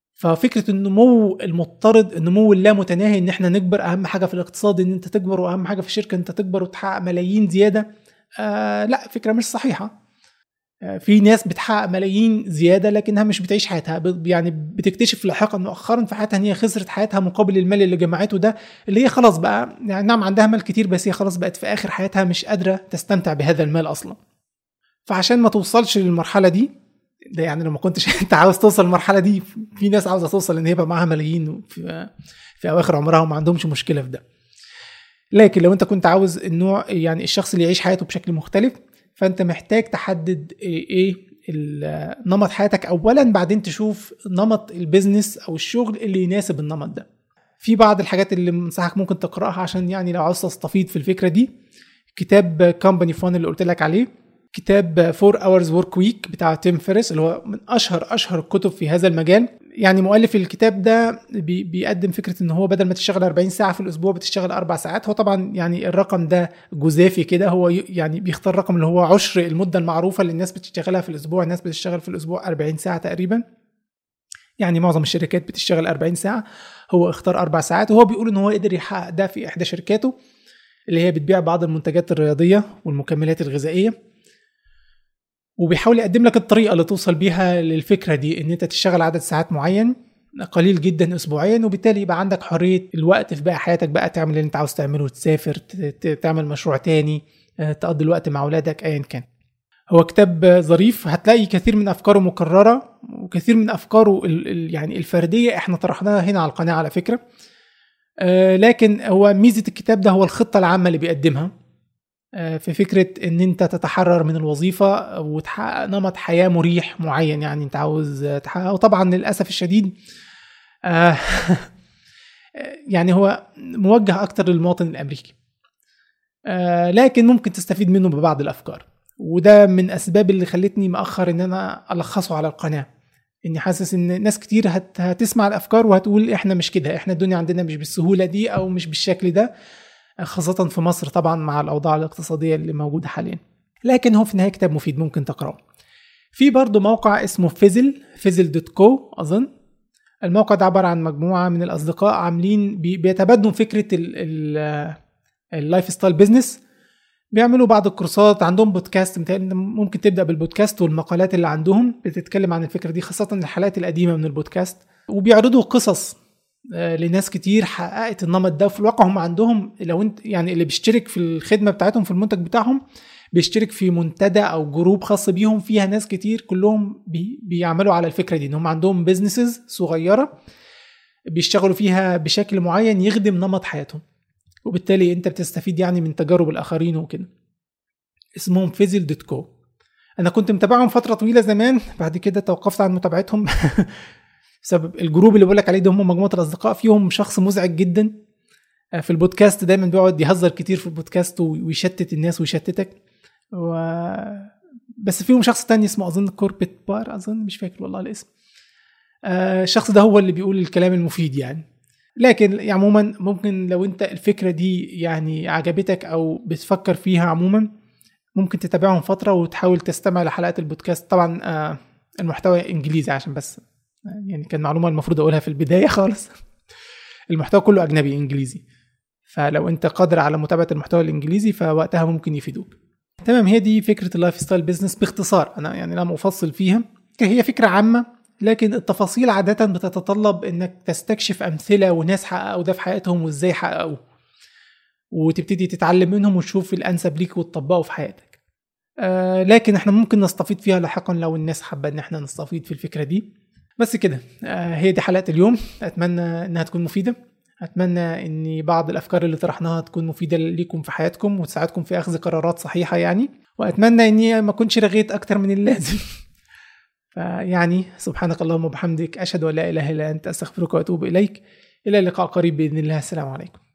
ففكره النمو المضطرد النمو اللامتناهي ان احنا نكبر اهم حاجه في الاقتصاد ان انت تكبر واهم حاجه في الشركه انت تكبر وتحقق ملايين زياده آه لا فكره مش صحيحه آه في ناس بتحقق ملايين زياده لكنها مش بتعيش حياتها يعني بتكتشف لاحقا مؤخرا في حياتها ان هي خسرت حياتها مقابل المال اللي جمعته ده اللي هي خلاص بقى يعني نعم عندها مال كتير بس هي خلاص بقت في اخر حياتها مش قادره تستمتع بهذا المال اصلا فعشان ما توصلش للمرحله دي ده يعني لو ما كنتش انت عاوز توصل للمرحله دي في ناس عاوزه توصل ان هي يبقى معاها ملايين في, في اواخر عمرها وما عندهمش مشكله في ده لكن لو انت كنت عاوز النوع يعني الشخص اللي يعيش حياته بشكل مختلف فانت محتاج تحدد ايه نمط حياتك اولا بعدين تشوف نمط البيزنس او الشغل اللي يناسب النمط ده في بعض الحاجات اللي منصحك ممكن تقراها عشان يعني لو عاوز تستفيد في الفكره دي كتاب كومباني فون اللي قلت لك عليه كتاب 4 اورز ورك ويك بتاع تيم فيرس اللي هو من اشهر اشهر الكتب في هذا المجال يعني مؤلف الكتاب ده بي بيقدم فكره ان هو بدل ما تشتغل 40 ساعه في الاسبوع بتشتغل اربع ساعات هو طبعا يعني الرقم ده جزافي كده هو يعني بيختار رقم اللي هو عشر المده المعروفه اللي الناس بتشتغلها في الاسبوع الناس بتشتغل في الاسبوع 40 ساعه تقريبا يعني معظم الشركات بتشتغل 40 ساعه هو اختار اربع ساعات وهو بيقول ان هو قدر يحقق ده في احدى شركاته اللي هي بتبيع بعض المنتجات الرياضيه والمكملات الغذائيه وبيحاول يقدم لك الطريقه اللي توصل بيها للفكره دي ان انت تشتغل عدد ساعات معين قليل جدا اسبوعيا وبالتالي يبقى عندك حريه الوقت في بقى حياتك بقى تعمل اللي انت عاوز تعمله تسافر تعمل مشروع تاني تقضي الوقت مع اولادك ايا كان هو كتاب ظريف هتلاقي كثير من افكاره مكرره وكثير من افكاره يعني الفرديه احنا طرحناها هنا على القناه على فكره لكن هو ميزه الكتاب ده هو الخطه العامه اللي بيقدمها في فكرة ان انت تتحرر من الوظيفة وتحقق نمط حياة مريح معين يعني انت عاوز تحققه وطبعا للأسف الشديد يعني هو موجه اكتر للمواطن الامريكي لكن ممكن تستفيد منه ببعض الافكار وده من اسباب اللي خلتني مأخر ان انا الخصه على القناة اني حاسس ان ناس كتير هت هتسمع الافكار وهتقول احنا مش كده احنا الدنيا عندنا مش بالسهولة دي او مش بالشكل ده خاصة في مصر طبعا مع الأوضاع الاقتصادية اللي موجودة حاليا لكن هو في النهاية كتاب مفيد ممكن تقرأه في برضه موقع اسمه فيزل فيزل دوت كو أظن الموقع ده عبارة عن مجموعة من الأصدقاء عاملين بيتبادلوا فكرة اللايف ستايل بيزنس بيعملوا بعض الكورسات عندهم بودكاست ممكن تبدا بالبودكاست والمقالات اللي عندهم بتتكلم عن الفكره دي خاصه الحلقات القديمه من البودكاست وبيعرضوا قصص آه، لناس كتير حققت النمط ده وفي الواقع هم عندهم لو انت يعني اللي بيشترك في الخدمه بتاعتهم في المنتج بتاعهم بيشترك في منتدى او جروب خاص بيهم فيها ناس كتير كلهم بي بيعملوا على الفكره دي ان هم عندهم بيزنسز صغيره بيشتغلوا فيها بشكل معين يخدم نمط حياتهم وبالتالي انت بتستفيد يعني من تجارب الاخرين وكده اسمهم فيزل دوت كو انا كنت متابعهم فتره طويله زمان بعد كده توقفت عن متابعتهم بسبب الجروب اللي بقول لك عليه ده هم مجموعه الاصدقاء فيهم شخص مزعج جدا آه، في البودكاست دايما بيقعد يهزر كتير في البودكاست ويشتت الناس ويشتتك و... بس فيهم شخص تاني اسمه اظن كوربت بار اظن مش فاكر والله الاسم آه، الشخص ده هو اللي بيقول الكلام المفيد يعني لكن يعني عموما ممكن لو انت الفكره دي يعني عجبتك او بتفكر فيها عموما ممكن تتابعهم فتره وتحاول تستمع لحلقات البودكاست طبعا آه، المحتوى انجليزي عشان بس يعني كان معلومه المفروض اقولها في البدايه خالص المحتوى كله اجنبي انجليزي فلو انت قادر على متابعه المحتوى الانجليزي فوقتها ممكن يفيدوك تمام هي دي فكره اللايف ستايل بزنس باختصار انا يعني لم افصل فيها هي فكره عامه لكن التفاصيل عاده بتتطلب انك تستكشف امثله وناس حققوا ده في حياتهم وازاي حققوه وتبتدي تتعلم منهم وتشوف الانسب ليك وتطبقه في حياتك آه لكن احنا ممكن نستفيد فيها لاحقا لو الناس حابه ان احنا نستفيد في الفكره دي بس كده آه هي دي حلقه اليوم اتمنى انها تكون مفيده اتمنى ان بعض الافكار اللي طرحناها تكون مفيده ليكم في حياتكم وتساعدكم في اخذ قرارات صحيحه يعني واتمنى اني ما اكونش رغيت اكتر من اللازم فيعني سبحانك اللهم وبحمدك اشهد ان لا اله الا انت استغفرك واتوب اليك الى اللقاء قريب باذن الله السلام عليكم